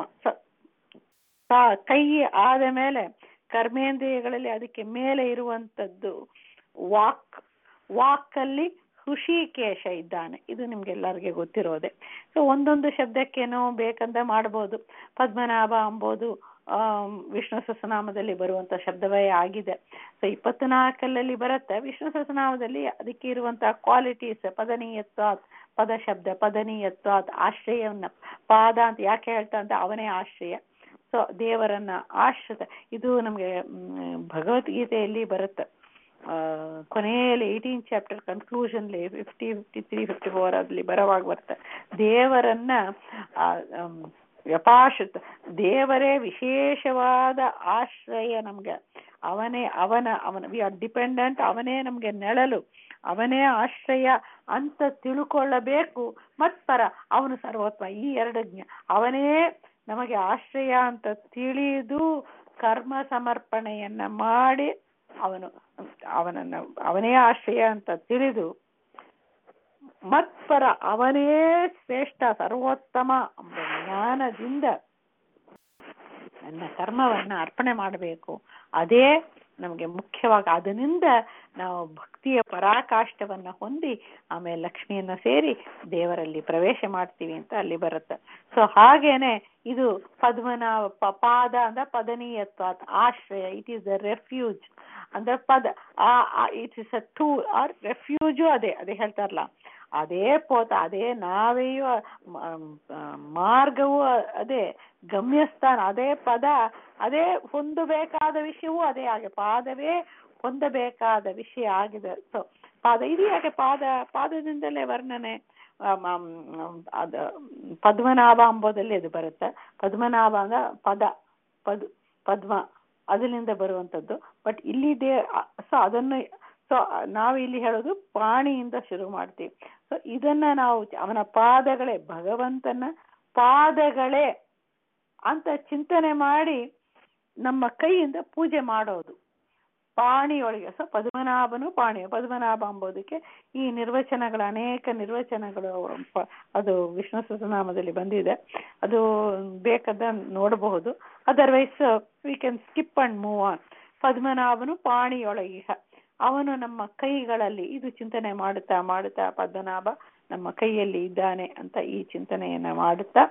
ಕೈ ಆದ ಮೇಲೆ ಕರ್ಮೇಂದ್ರಿಯಗಳಲ್ಲಿ ಅದಕ್ಕೆ ಮೇಲೆ ಇರುವಂತದ್ದು ವಾಕ್ ವಾಕಲ್ಲಿ ಹೃಷಿಕೇಶ ಇದ್ದಾನೆ ಇದು ನಿಮ್ಗೆಲ್ಲರಿಗೆ ಗೊತ್ತಿರೋದೆ ಸೊ ಒಂದೊಂದು ಶಬ್ದಕ್ಕೇನೋ ಬೇಕಂತ ಮಾಡ್ಬೋದು ಪದ್ಮನಾಭ ಅಂಬೋದು ಆ ವಿಷ್ಣು ಸಹಸ್ರನಾಮದಲ್ಲಿ ಬರುವಂತ ಶಬ್ದವೇ ಆಗಿದೆ ಸೊ ಇಪ್ಪತ್ನಾಲ್ಕಲ್ಲಿ ಬರುತ್ತೆ ವಿಷ್ಣು ಸಹಸ್ರನಾಮದಲ್ಲಿ ಅದಕ್ಕೆ ಇರುವಂತಹ ಕ್ವಾಲಿಟೀಸ್ ಪದನೀಯತ್ವಾತ್ ಪದ ಶಬ್ದ ಪದನೀಯತ್ವಾತ್ ಆಶ್ರಯವನ್ನ ಪಾದ ಅಂತ ಯಾಕೆ ಹೇಳ್ತಾ ಅಂತ ಅವನೇ ಆಶ್ರಯ ಸೊ ದೇವರನ್ನ ಆಶ್ರಿತ ಇದು ನಮ್ಗೆ ಭಗವದ್ಗೀತೆಯಲ್ಲಿ ಬರುತ್ತೆ ಕೊನೆಯಲ್ಲಿ ಏಯ್ಟೀನ್ ಚಾಪ್ಟರ್ ಕನ್ಕ್ಲೂಷನ್ಲಿ fifty fifty three fifty four ಅಲ್ಲಿ ಬರವಾಗ ಬರುತ್ತೆ ದೇವರನ್ನ ವ್ಯಪಾಶ್ರಿತ ದೇವರೇ ವಿಶೇಷವಾದ ಆಶ್ರಯ ನಮ್ಗೆ ಅವನೇ ಅವನ ಅವನ ವಿ ಆರ್ ಡಿಪೆಂಡೆಂಟ್ ಅವನೇ ನಮ್ಗೆ ನೆಳಲು ಅವನೇ ಆಶ್ರಯ ಅಂತ ತಿಳ್ಕೊಳ್ಳಬೇಕು ಮತ್ಪರ ಅವನು ಸರ್ವೋತ್ಮ ಈ ಎರಡು ಜ್ಞ ಅವನೇ ನಮಗೆ ಆಶ್ರಯ ಅಂತ ತಿಳಿದು ಕರ್ಮ ಸಮರ್ಪಣೆಯನ್ನ ಮಾಡಿ ಅವನು ಅವನನ್ನ ಅವನೇ ಆಶ್ರಯ ಅಂತ ತಿಳಿದು ಮತ್ಪರ ಅವನೇ ಶ್ರೇಷ್ಠ ಸರ್ವೋತ್ತಮ ಎಂಬ ಜ್ಞಾನದಿಂದ ನನ್ನ ಕರ್ಮವನ್ನ ಅರ್ಪಣೆ ಮಾಡಬೇಕು ಅದೇ ನಮಗೆ ಮುಖ್ಯವಾಗಿ ಅದರಿಂದ ನಾವು ಭಕ್ತಿಯ ಪರಾಕಾಷ್ಠವನ್ನ ಹೊಂದಿ ಆಮೇಲೆ ಲಕ್ಷ್ಮಿಯನ್ನ ಸೇರಿ ದೇವರಲ್ಲಿ ಪ್ರವೇಶ ಮಾಡ್ತೀವಿ ಅಂತ ಅಲ್ಲಿ ಬರುತ್ತೆ ಸೊ ಹಾಗೇನೆ ಇದು ಪದ್ಮನಾಭ ಪಾದ ಅಂದ್ರೆ ಪದನೀಯತ್ವ ಆಶ್ರಯ ಇಟ್ ಈಸ್ ದ ರೆಫ್ಯೂಜ್ ಅಂದ್ರೆ ಪದ it is a to or refuge ಅದೇ ಅದೇ ಹೇಳ್ತಾರಲ್ಲ ಅದೇ ಪೋತ ಅದೇ ನಾವೆಯೂ ಮಾರ್ಗವು ಅದೇ ಗಮ್ಯಸ್ಥಾನ ಅದೇ ಪದ ಅದೇ ಹೊಂದಬೇಕಾದ ವಿಷಯವೂ ಅದೇ ಆಗಿದೆ ಪಾದವೇ ಹೊಂದಬೇಕಾದ ವಿಷಯ ಆಗಿದೆ ಸೊ ಪಾದ ಇದು ಯಾಕೆ ಪಾದ ಪಾದದಿಂದಲೇ ವರ್ಣನೆ ಅದ ಪದ್ಮನಾಭ ಅಂಬೋದಲ್ಲಿ ಅದು ಬರುತ್ತೆ ಪದ್ಮನಾಭ ಅಂದ್ರೆ ಪದ ಪದ್ ಪದ್ಮ ಅದರಿಂದ ಬರುವಂತದ್ದು ಬಟ್ ಇಲ್ಲಿ ದೇ ಸೊ ಅದನ್ನು ಸೊ ನಾವು ಇಲ್ಲಿ ಹೇಳೋದು ಪಾಣಿಯಿಂದ ಶುರು ಮಾಡ್ತೀವಿ ಸೊ ಇದನ್ನ ನಾವು ಅವನ ಪಾದಗಳೇ ಭಗವಂತನ ಪಾದಗಳೇ ಅಂತ ಚಿಂತನೆ ಮಾಡಿ ನಮ್ಮ ಕೈಯಿಂದ ಪೂಜೆ ಮಾಡೋದು ಪಾಣಿಯೊಳಗೆ ಸೊ ಪದ್ಮನಾಭನು ಪಾಣಿ ಪದ್ಮನಾಭ ಅಂಬೋದಕ್ಕೆ ಈ ನಿರ್ವಚನಗಳು ಅನೇಕ ನಿರ್ವಚನಗಳು ಅದು ವಿಷ್ಣು ಸಹಸ್ರನಾಮದಲ್ಲಿ ಬಂದಿದೆ ಅದು ಬೇಕಾದ ನೋಡಬಹುದು otherwise we can skip and move on ಪದ್ಮನಾಭನು ಪಾಣಿಯೊಳಗಿಹ ಅವನು ನಮ್ಮ ಕೈಗಳಲ್ಲಿ ಇದು ಚಿಂತನೆ ಮಾಡುತ್ತಾ ಮಾಡುತ್ತಾ ಪದ್ಮನಾಭ ನಮ್ಮ ಕೈಯಲ್ಲಿ ಇದ್ದಾನೆ ಅಂತ ಈ ಚಿಂತನೆಯನ್ನ ಮಾಡುತ್ತಾ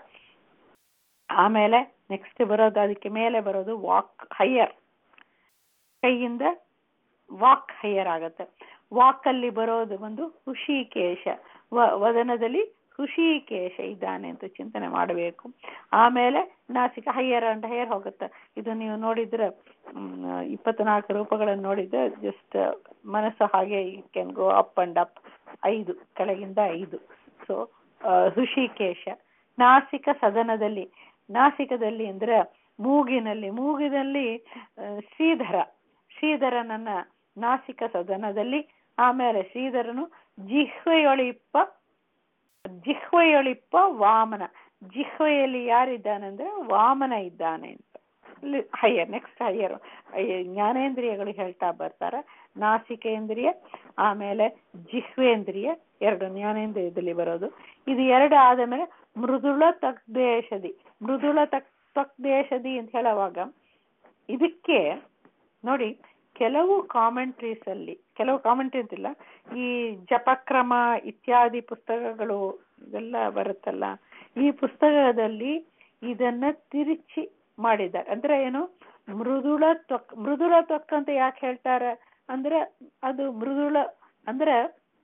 ಆಮೇಲೆ ನೆಕ್ಸ್ಟ್ ಬರೋದು ಅದಕ್ಕೆ ಮೇಲೆ ಬರೋದು ವಾಕ್ ಹೈಯರ್ ಕೈಯಿಂದ ವಾಕ್ ಹೈಯರ್ ಆಗತ್ತೆ ವಾಕ್ ಅಲ್ಲಿ ಬರೋದು ಒಂದು ಹುಷಿಕೇಶ ವದನದಲ್ಲಿ ಹುಷಿಕೇಶ ಇದ್ದಾನೆ ಅಂತ ಚಿಂತನೆ ಮಾಡಬೇಕು ಆಮೇಲೆ ನಾಸಿಕ ಹೈಯರ್ ಅಂಡ್ ಹೈಯರ್ ಹೋಗುತ್ತೆ ಇದು ನೀವು ನೋಡಿದ್ರೆ ಇಪ್ಪತ್ನಾಲ್ಕು ರೂಪಗಳನ್ನು ನೋಡಿದ್ರೆ ಜಸ್ಟ್ ಮನಸ್ಸು ಹಾಗೆ can go up and up ಐದು ಕೆಳಗಿಂದ ಐದು ಸೊ ಹೃಷಿಕೇಶ ನಾಸಿಕ ಸದನದಲ್ಲಿ ನಾಸಿಕದಲ್ಲಿ ಅಂದ್ರೆ ಮೂಗಿನಲ್ಲಿ ಮೂಗಿನಲ್ಲಿ ಶ್ರೀಧರ ಶ್ರೀಧರನನ್ನ ನಾಸಿಕ ಸದನದಲ್ಲಿ ಆಮೇಲೆ ಶ್ರೀಧರನು ಜಿಹ್ವೆಯೊಳಿಪ್ಪ ಜಿಹ್ವೆಯೊಳಿಪ್ಪ ವಾಮನ ಜಿಹ್ವೆಯಲ್ಲಿ ಯಾರಿದ್ದಾನಂದ್ರೆ ವಾಮನ ಇದ್ದಾನೆ ಅಂತ ಹೈಯರ್ ನೆಕ್ಸ್ಟ್ ಹೈಯರ್ ಜ್ಞಾನೇಂದ್ರಿಯಗಳು ಹೇಳ್ತಾ ಬರ್ತಾರ ನಾಸಿಕೇಂದ್ರಿಯ ಆಮೇಲೆ ಜಿಹ್ವೇಂದ್ರಿಯ ಎರಡು ಜ್ಞಾನೇಂದ್ರಿಯದಲ್ಲಿ ಬರೋದು ಇದು ಎರಡು ಆದ ಮೇಲೆ ಮೃದುಳ ತಕ್ದೇಶದಿ ಮೃದುಳ ತಕ್ ತಕ್ದೇಶದಿ ಅಂತ ಹೇಳುವಾಗ ಇದಕ್ಕೆ ನೋಡಿ ಕೆಲವು ಕಾಮೆಂಟ್ರೀಸ್ ಅಲ್ಲಿ ಕೆಲವು ಕಾಮೆಂಟ್ರಿ ಅಂತಿಲ್ಲ ಈ ಜಪಕ್ರಮ ಇತ್ಯಾದಿ ಪುಸ್ತಕಗಳು ಇವೆಲ್ಲ ಬರುತ್ತಲ್ಲ ಈ ಪುಸ್ತಕದಲ್ಲಿ ಇದನ್ನ ತಿರುಚಿ ಮಾಡಿದ್ದಾರೆ ಅಂದ್ರೆ ಏನು ಮೃದುಳ ತ್ವಕ್ ಮೃದುಳ ತ್ವಕ್ ಅಂತ ಯಾಕೆ ಹೇಳ್ತಾರೆ ಅಂದ್ರೆ ಅದು ಮೃದುಳ ಅಂದ್ರೆ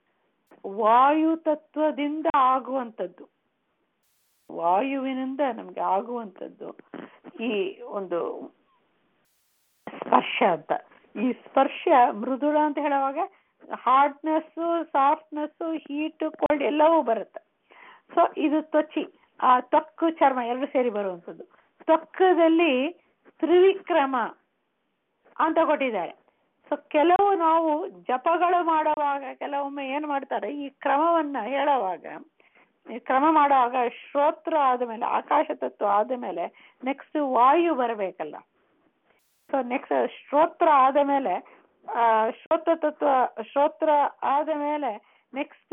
ವಾಯು ತತ್ವದಿಂದ ಆಗುವಂಥದ್ದು ವಾಯುವಿನಿಂದ ನಮ್ಗೆ ಆಗುವಂಥದ್ದು ಈ ಒಂದು ಸ್ಪರ್ಶ ಅಂತ ಈ ಸ್ಪರ್ಶ ಮೃದುಳ ಅಂತ ಹೇಳುವಾಗ ಹಾರ್ಡ್ನೆಸ್ಸು ಸಾಫ್ಟ್ನೆಸ್ಸು ಹೀಟ್ ಕೋಲ್ಡ್ ಎಲ್ಲವೂ ಬರುತ್ತೆ ಸೊ ಇದು ತ್ವಚಿ ಆ ತ್ವಕ್ಕು ಚರ್ಮ ಎರಡು ಸೇರಿ ಬರುವಂಥದ್ದು ತ್ವಕ್ಕದಲ್ಲಿ ತ್ರಿವಿಕ್ರಮ ಅಂತ ಕೊಟ್ಟಿದ್ದಾರೆ ಸೊ ಕೆಲವು ನಾವು ಜಪಗಳು ಮಾಡುವಾಗ ಕೆಲವೊಮ್ಮೆ ಏನ್ ಮಾಡ್ತಾರೆ ಈ ಕ್ರಮವನ್ನ ಹೇಳುವಾಗ ಈ ಕ್ರಮ ಮಾಡುವಾಗ ಶ್ರೋತ್ರ ಆದಮೇಲೆ ಆಕಾಶ ತತ್ವ ಆದಮೇಲೆ ನೆಕ್ಸ್ಟ್ ವಾಯು ಬರಬೇಕಲ್ಲ ಸೊ ನೆಕ್ಸ್ಟ್ ಶ್ರೋತ್ರ ಆದ ಮೇಲೆ ಶ್ರೋತ್ರ ತತ್ವ ಶ್ರೋತ್ರ ಆದ ಮೇಲೆ ನೆಕ್ಸ್ಟ್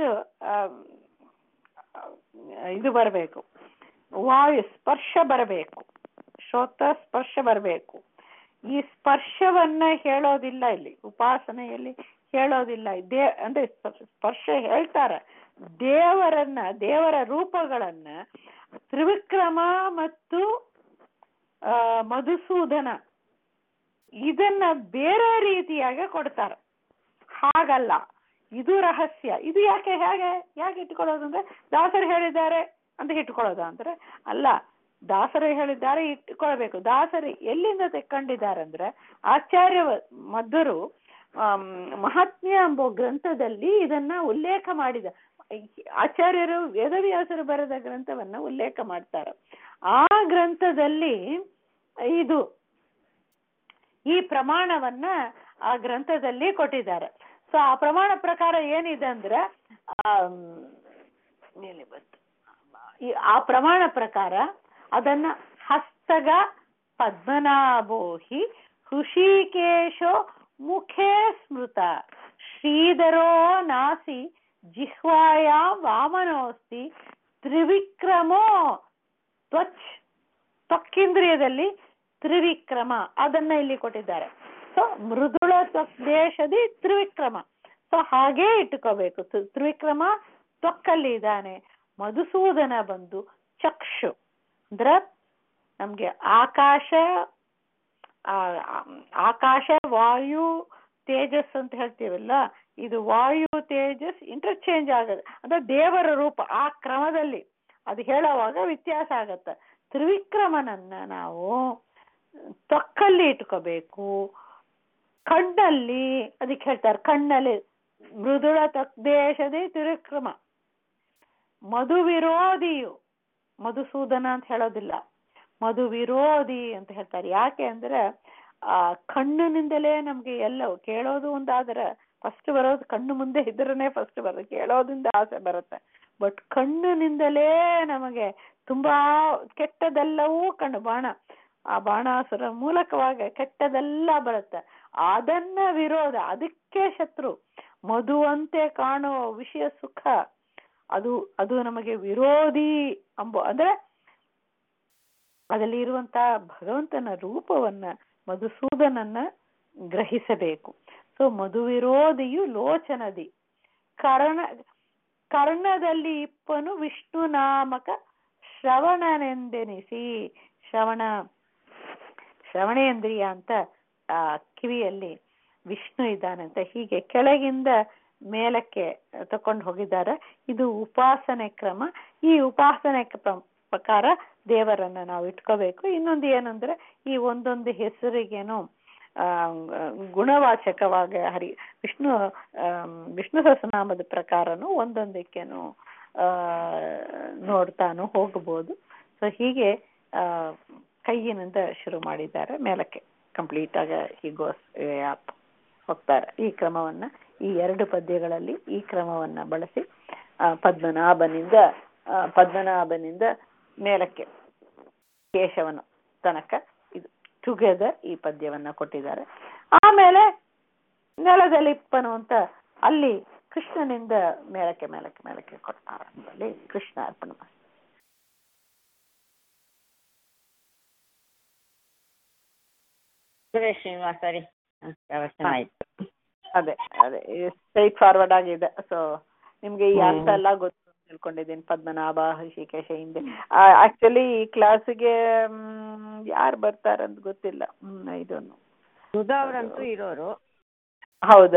ಇದು ಬರಬೇಕು ವಾಯು ಸ್ಪರ್ಶ ಬರಬೇಕು ಶ್ರೋತ್ರ ಸ್ಪರ್ಶ ಬರಬೇಕು ಈ ಸ್ಪರ್ಶವನ್ನ ಹೇಳೋದಿಲ್ಲ ಇಲ್ಲಿ ಉಪಾಸನೆಯಲ್ಲಿ ಹೇಳೋದಿಲ್ಲ ದೇ ಅಂದ್ರೆ ಸ್ಪರ್ಶ ಹೇಳ್ತಾರೆ ದೇವರನ್ನ ದೇವರ ರೂಪಗಳನ್ನ ತ್ರಿವಿಕ್ರಮ ಮತ್ತು ಆ ಮಧುಸೂದನ ಇದನ್ನ ಬೇರೆ ರೀತಿಯಾಗಿ ಕೊಡ್ತಾರೆ ಹಾಗಲ್ಲ ಇದು ರಹಸ್ಯ ಇದು ಯಾಕೆ ಹೇಗೆ ಯಾಕೆ ಇಟ್ಕೊಳ್ಳೋದು ಅಂದ್ರೆ ದಾಸರು ಹೇಳಿದ್ದಾರೆ ಅಂತ ಇಟ್ಕೊಳ್ಳೋದು ಅಂದ್ರೆ ಅಲ್ಲ ದಾಸರು ಹೇಳಿದ್ದಾರೆ ಇಟ್ಕೊಳ್ಬೇಕು ದಾಸರು ಎಲ್ಲಿಂದ ತೆಕ್ಕೊಂಡಿದ್ದಾರೆ ಅಂದ್ರೆ ಆಚಾರ್ಯ ಮಧ್ವರು ಮಹಾತ್ಮ್ಯ ಎಂಬ ಗ್ರಂಥದಲ್ಲಿ ಇದನ್ನ ಉಲ್ಲೇಖ ಮಾಡಿದ ಆಚಾರ್ಯರು ವೇದವ್ಯಾಸರು ಬರೆದ ಗ್ರಂಥವನ್ನ ಉಲ್ಲೇಖ ಮಾಡ್ತಾರೆ ಆ ಗ್ರಂಥದಲ್ಲಿ ಇದು ಈ ಪ್ರಮಾಣವನ್ನ ಆ ಗ್ರಂಥದಲ್ಲಿ ಕೊಟ್ಟಿದ್ದಾರೆ ಸೊ ಆ ಪ್ರಮಾಣ ಪ್ರಕಾರ ಏನಿದೆ ಅಂದ್ರೆ ಆ ಪ್ರಮಾಣ ಪ್ರಕಾರ ಅದನ್ನ ಹಸ್ತಗ ಪದ್ಮನಾಭೋಹಿ ಹೃಷಿಕೇಶೋ ಮುಖೇ ಸ್ಮೃತ ಶ್ರೀಧರೋ ನಾಸಿ ಜಿಹ್ವಾಯ ವಾಮನೋಸ್ತಿ ತ್ರಿವಿಕ್ರಮೋ ತ್ವಚ್ ತ್ವಕ್ಕಿಂದ್ರಿಯದಲ್ಲಿ ತ್ರಿವಿಕ್ರಮ ಅದನ್ನ ಇಲ್ಲಿ ಕೊಟ್ಟಿದ್ದಾರೆ ಸೊ ಮೃದುಳ ದೇಶದಿ ತ್ರಿವಿಕ್ರಮ ಸೊ ಹಾಗೇ ಇಟ್ಕೋಬೇಕು ತ್ರಿವಿಕ್ರಮ ತ್ವಕ್ಕಲ್ಲಿ ಇದ್ದಾನೆ ಮಧುಸೂದನ ಬಂದು ಚಕ್ಷು ಅಂದ್ರ ನಮ್ಗೆ ಆಕಾಶ ಆಕಾಶ ವಾಯು ತೇಜಸ್ ಅಂತ ಹೇಳ್ತೀವಲ್ಲ ಇದು ವಾಯು ತೇಜಸ್ ಇಂಟರ್ಚೇಂಜ್ ಆಗದೆ ಅಂದ್ರೆ ದೇವರ ರೂಪ ಆ ಕ್ರಮದಲ್ಲಿ ಅದು ಹೇಳುವಾಗ ವ್ಯತ್ಯಾಸ ಆಗತ್ತೆ ತ್ರಿವಿಕ್ರಮನನ್ನ ನಾವು ತೊಕ್ಕಲ್ಲಿ ಇಟ್ಕೋಬೇಕು ಕಣ್ಣಲ್ಲಿ ಅದಕ್ಕೆ ಹೇಳ್ತಾರೆ ಕಣ್ಣಲ್ಲಿ ಮೃದುಳ ದೇಶದೇ ತ್ರಿವಿಕ್ರಮ ಮಧು ವಿರೋಧಿಯು ಮಧುಸೂದನ ಅಂತ ಹೇಳೋದಿಲ್ಲ ಮಧು ವಿರೋಧಿ ಅಂತ ಹೇಳ್ತಾರೆ ಯಾಕೆ ಅಂದ್ರೆ ಆ ಕಣ್ಣಿನಿಂದಲೇ ನಮ್ಗೆ ಎಲ್ಲವೂ ಕೇಳೋದು ಒಂದಾದ್ರೆ ಫಸ್ಟ್ ಬರೋದು ಕಣ್ಣು ಮುಂದೆ ಇದ್ರನೇ ಫಸ್ಟ್ ಬರೋದು ಕೇಳೋದ್ರಿಂದ ಆಸೆ ಬರುತ್ತೆ ಬಟ್ ಕಣ್ಣಿನಿಂದಲೇ ನಮಗೆ ತುಂಬಾ ಕೆಟ್ಟದೆಲ್ಲವೂ ಕಣ್ಣು ಬಾಣ ಆ ಬಾಣಾಸುರ ಮೂಲಕವಾಗಿ ಕೆಟ್ಟದೆಲ್ಲ ಬರುತ್ತೆ ಅದನ್ನ ವಿರೋಧ ಅದಕ್ಕೆ ಶತ್ರು ಮಧುವಂತೆ ಕಾಣುವ ವಿಷಯ ಸುಖ ಅದು ಅದು ನಮಗೆ ವಿರೋಧಿ ಅಂಬ ಅಂದ್ರೆ ಅದರಲ್ಲಿ ಇರುವಂತಹ ಭಗವಂತನ ರೂಪವನ್ನ ಮಧುಸೂದನನ್ನ ಗ್ರಹಿಸಬೇಕು ಸೊ ಮಧು ವಿರೋಧಿಯು ಲೋಚನದಿ ಕರ್ಣ ಕರ್ಣದಲ್ಲಿ ಇಪ್ಪನು ವಿಷ್ಣು ನಾಮಕ ಶ್ರವಣನೆಂದೆನಿಸಿ ಶ್ರವಣ ಶ್ರವಣೇಂದ್ರಿಯ ಅಂತ ಆ ಕಿವಿಯಲ್ಲಿ ವಿಷ್ಣು ಇದ್ದಾನಂತ ಹೀಗೆ ಕೆಳಗಿಂದ ಮೇಲಕ್ಕೆ ತಕೊಂಡು ಹೋಗಿದ್ದಾರೆ ಇದು ಉಪಾಸನೆ ಕ್ರಮ ಈ ಉಪಾಸನೆ ಪ್ರಕಾರ ದೇವರನ್ನ ನಾವು ಇಟ್ಕೋಬೇಕು ಇನ್ನೊಂದು ಏನಂದ್ರೆ ಈ ಒಂದೊಂದು ಹೆಸರಿಗೇನು ಆ ಗುಣವಾಚಕವಾಗಿ ಹರಿ ವಿಷ್ಣು ವಿಷ್ಣು ಸಹಸ್ರನಾಮದ ಪ್ರಕಾರನು ಒಂದೊಂದಕ್ಕೇನು ಆ ನೋಡ್ತಾನು ಹೋಗಬಹುದು ಸೊ ಹೀಗೆ ಆ ಕೈಯಿನಿಂದ ಶುರು ಮಾಡಿದ್ದಾರೆ ಮೇಲಕ್ಕೆ ಕಂಪ್ಲೀಟ್ ಆಗ ಹೀಗೋಸ್ ಆಪ್ ಹೋಗ್ತಾರೆ ಈ ಕ್ರಮವನ್ನ ಈ ಎರಡು ಪದ್ಯಗಳಲ್ಲಿ ಈ ಕ್ರಮವನ್ನ ಬಳಸಿ ಪದ್ಮನಾಭನಿಂದ ಪದ್ಮನಾಭನಿಂದ ಮೇಲಕ್ಕೆ ಕೇಶವನ ತನಕ ಇದು ಟುಗೆದರ್ ಈ ಪದ್ಯವನ್ನ ಕೊಟ್ಟಿದ್ದಾರೆ ಆಮೇಲೆ ನೆಲದಲ್ಲಿಪ್ಪನು ಅಂತ ಅಲ್ಲಿ ಕೃಷ್ಣನಿಂದ ಮೇಲಕ್ಕೆ ಮೇಲಕ್ಕೆ ಮೇಲಕ್ಕೆ ಕೊಡ್ತಾರೆ ಅಲ್ಲಿ ಕೃಷ್ಣ ಅರ್ಪಣ ಶ್ರೀನಿವಾಸರಿ ಪ್ರವಚನ ಆಯ್ತು ಅದೇ ಅದೇ ಸ್ಟ್ರೈಟ್ ಫಾರ್ವರ್ಡ್ ಆಗಿದೆ ಸೊ ನಿಮ್ಗೆ ಈ ಅರ್ಥ ಎಲ್ಲ ಗೊತ್ತು ತಿಳ್ಕೊಂಡಿದ್ದೀನಿ ಪದ್ಮನಾಭ ಹೃಷಿಕೇಶ ಹಿಂದೆ ಆಕ್ಚುಲಿ ಈ ಕ್ಲಾಸಿಗೆ ಯಾರು ಬರ್ತಾರಂತ ಗೊತ್ತಿಲ್ಲ ಹ್ಮ್ ಇದನ್ನು ಸುಧಾ ಅವರಂತೂ ಇರೋರು ಹೌದು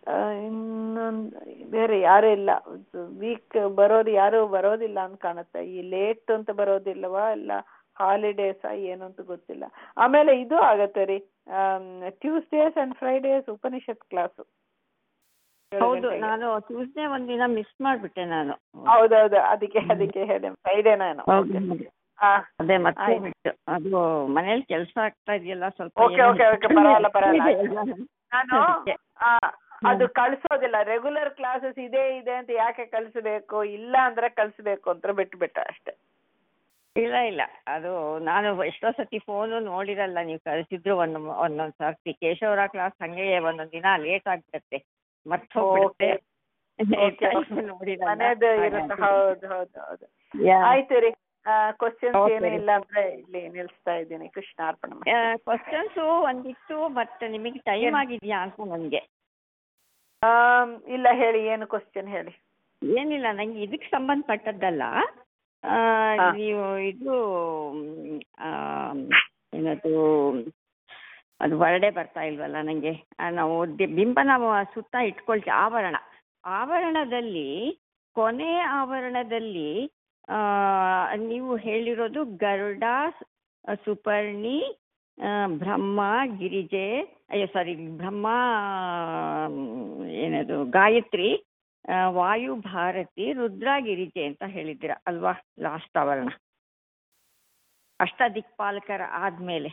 ಇನ್ನೊಂದು ಬೇರೆ ಯಾರು ಇಲ್ಲ ವೀಕ್ ಬರೋರು ಯಾರು ಬರೋದಿಲ್ಲ ಅಂತ ಕಾಣುತ್ತೆ ಈ ಲೇಟ್ ಅಂತ ಬರೋದಿಲ್ಲವಾ ಇಲ್ಲ ಹಾಲಿಡೇಸಾ ಏನು ಅಂತ ಗೊತ್ತಿಲ್ಲ ಆಮೇಲೆ ಇದು ಆಗತ್ತೆ ರೀ Tuesdays and Fridays Upanishad class ಹೌದು ನಾನು ಟ್ಯೂಸ್ಡೇ ಒಂದಿನ ಮಿಸ್ ಮಾಡ್ಬಿಟ್ಟೆ ನಾನು ಹೌದೌದು ಅದಕ್ಕೆ ಅದಕ್ಕೆ ಹೇಳಿ ಫ್ರೈಡೇ ನಾನು ಹಾ ಅದೇ ಮತ್ತೆ ಆಯ್ತು. ಬಿಟ್ಟು ಅದು ಮನೇಲಿ ಕೆಲಸ ಆಗ್ತಾ ಇದೆಯಲ್ಲ ಸ್ವಲ್ಪ Okay, ಏನೋ okay, okay, ಪರವಾಗಿಲ್ಲ, ಪರವಾಗಿಲ್ಲ. ಇದೆ. ನಾನು ಅದಕ್ಕೆ. ಆ, ಅದು ಕಳ್ಸೋದಿಲ್ಲ ರೆಗ್ಯುಲರ್ ಕ್ಲಾಸಸ್ ಇದೆ ಇದೆ ಅಂತ ಯಾಕೆ ಕಳಿಸ್ಬೇಕು ಇಲ್ಲ ಅಂದ್ರೆ ಕಳಿಸ್ಬೇಕು ಅಂತ ಬಿಟ್ಬಿಟ್ಟ ಅಷ್ಟೇ ಇಲ್ಲ ಇಲ್ಲ ಅದು ನಾನು ಎಷ್ಟೋ ಸತಿ ಫೋನು ನೋಡಿರಲ್ಲ ನೀವು ಕಳಿಸಿದ್ರು ಒಂದ್ ಒಂದೊಂದ್ ಸರ್ತಿ ಕೇಶವರ ಕ್ಲಾಸ್ ಹಂಗೆ ಒಂದೊಂದ್ ದಿನ ಲೇಟ್ ಆಗ್ಬಿಡತ್ತೆ ಮರ್ತ್ ಹೋಗ್ಬಿಡುತ್ತೆ Okay. ನೋಡಿರಲ್ಲ ಮನೇದು ಇರುತ್ತೆ ಹೌದು ಹೌದು ಹೌದು Yeah. ಆಯ್ತು ರೀ ಕ್ವಶನ್ಸ್ Okay ಏನು ರೀ. ಇಲ್ಲ ಅಂದ್ರೆ ಇಲ್ಲಿ ನಿಲ್ಸ್ತಾ ಇದ್ದೀನಿ ಕೃಷ್ಣಾರ್ಪಣ ಕ್ವಶನ್ಸು ಒಂದಿತ್ತು ಬಟ್ ನಿಮಗೆ ಟೈಮ್ ಏನು? ಆಗಿದ್ಯಾ ಅಂತ ನನಗೆ ಆಮ್, ಇಲ್ಲ ಹೇಳಿ ಏನು ಕ್ವಶನ್ ಹೇಳಿ ಏನಿಲ್ಲ ನಂಗೆ ಇದಕ್ಕೆ ಸಂಬಂಧಪಟ್ಟದ್ದಲ್ಲ ಆ, ಹಾ. ನೀವು ಇದು ಮ್, ಆ, ಏನದು ಅದು ವರ್ಡೆ ಬರ್ತಾ ಇಲ್ವಲ್ಲ ನನಗೆ ನಾವು ದಿ- ಬಿಂಬನ ವ- ಸುತ್ತ ಇಟ್ಕೊಳ್ತೀವಿ ಆವರಣ ಆವರಣದಲ್ಲಿ ಕೊನೆ ಆವರಣದಲ್ಲಿ ಆ, ನೀವು ಹೇಳಿರೋದು ಗರುಡ ಸ- ಸುಪರ್ಣಿ ಆ, ಬ್ರಹ್ಮ ಗಿರಿಜೆ ಅಯ್ಯೋ ಸಾರಿ ಬ್ರಹ್ಮ ಆ, ಏನದು ಗಾಯತ್ರಿ ಆ, ವಾಯು ಭಾರತಿ ರುದ್ರ ಗಿರಿಜೆ ಅಂತ ಹೇಳಿದ್ದೀರ ಅಲ್ವಾ ಲಾಸ್ಟ್ ಆವರಣ ಅಷ್ಟ ದಿಕ್ಪಾಲಕರ ಆದ್ಮೇಲೆ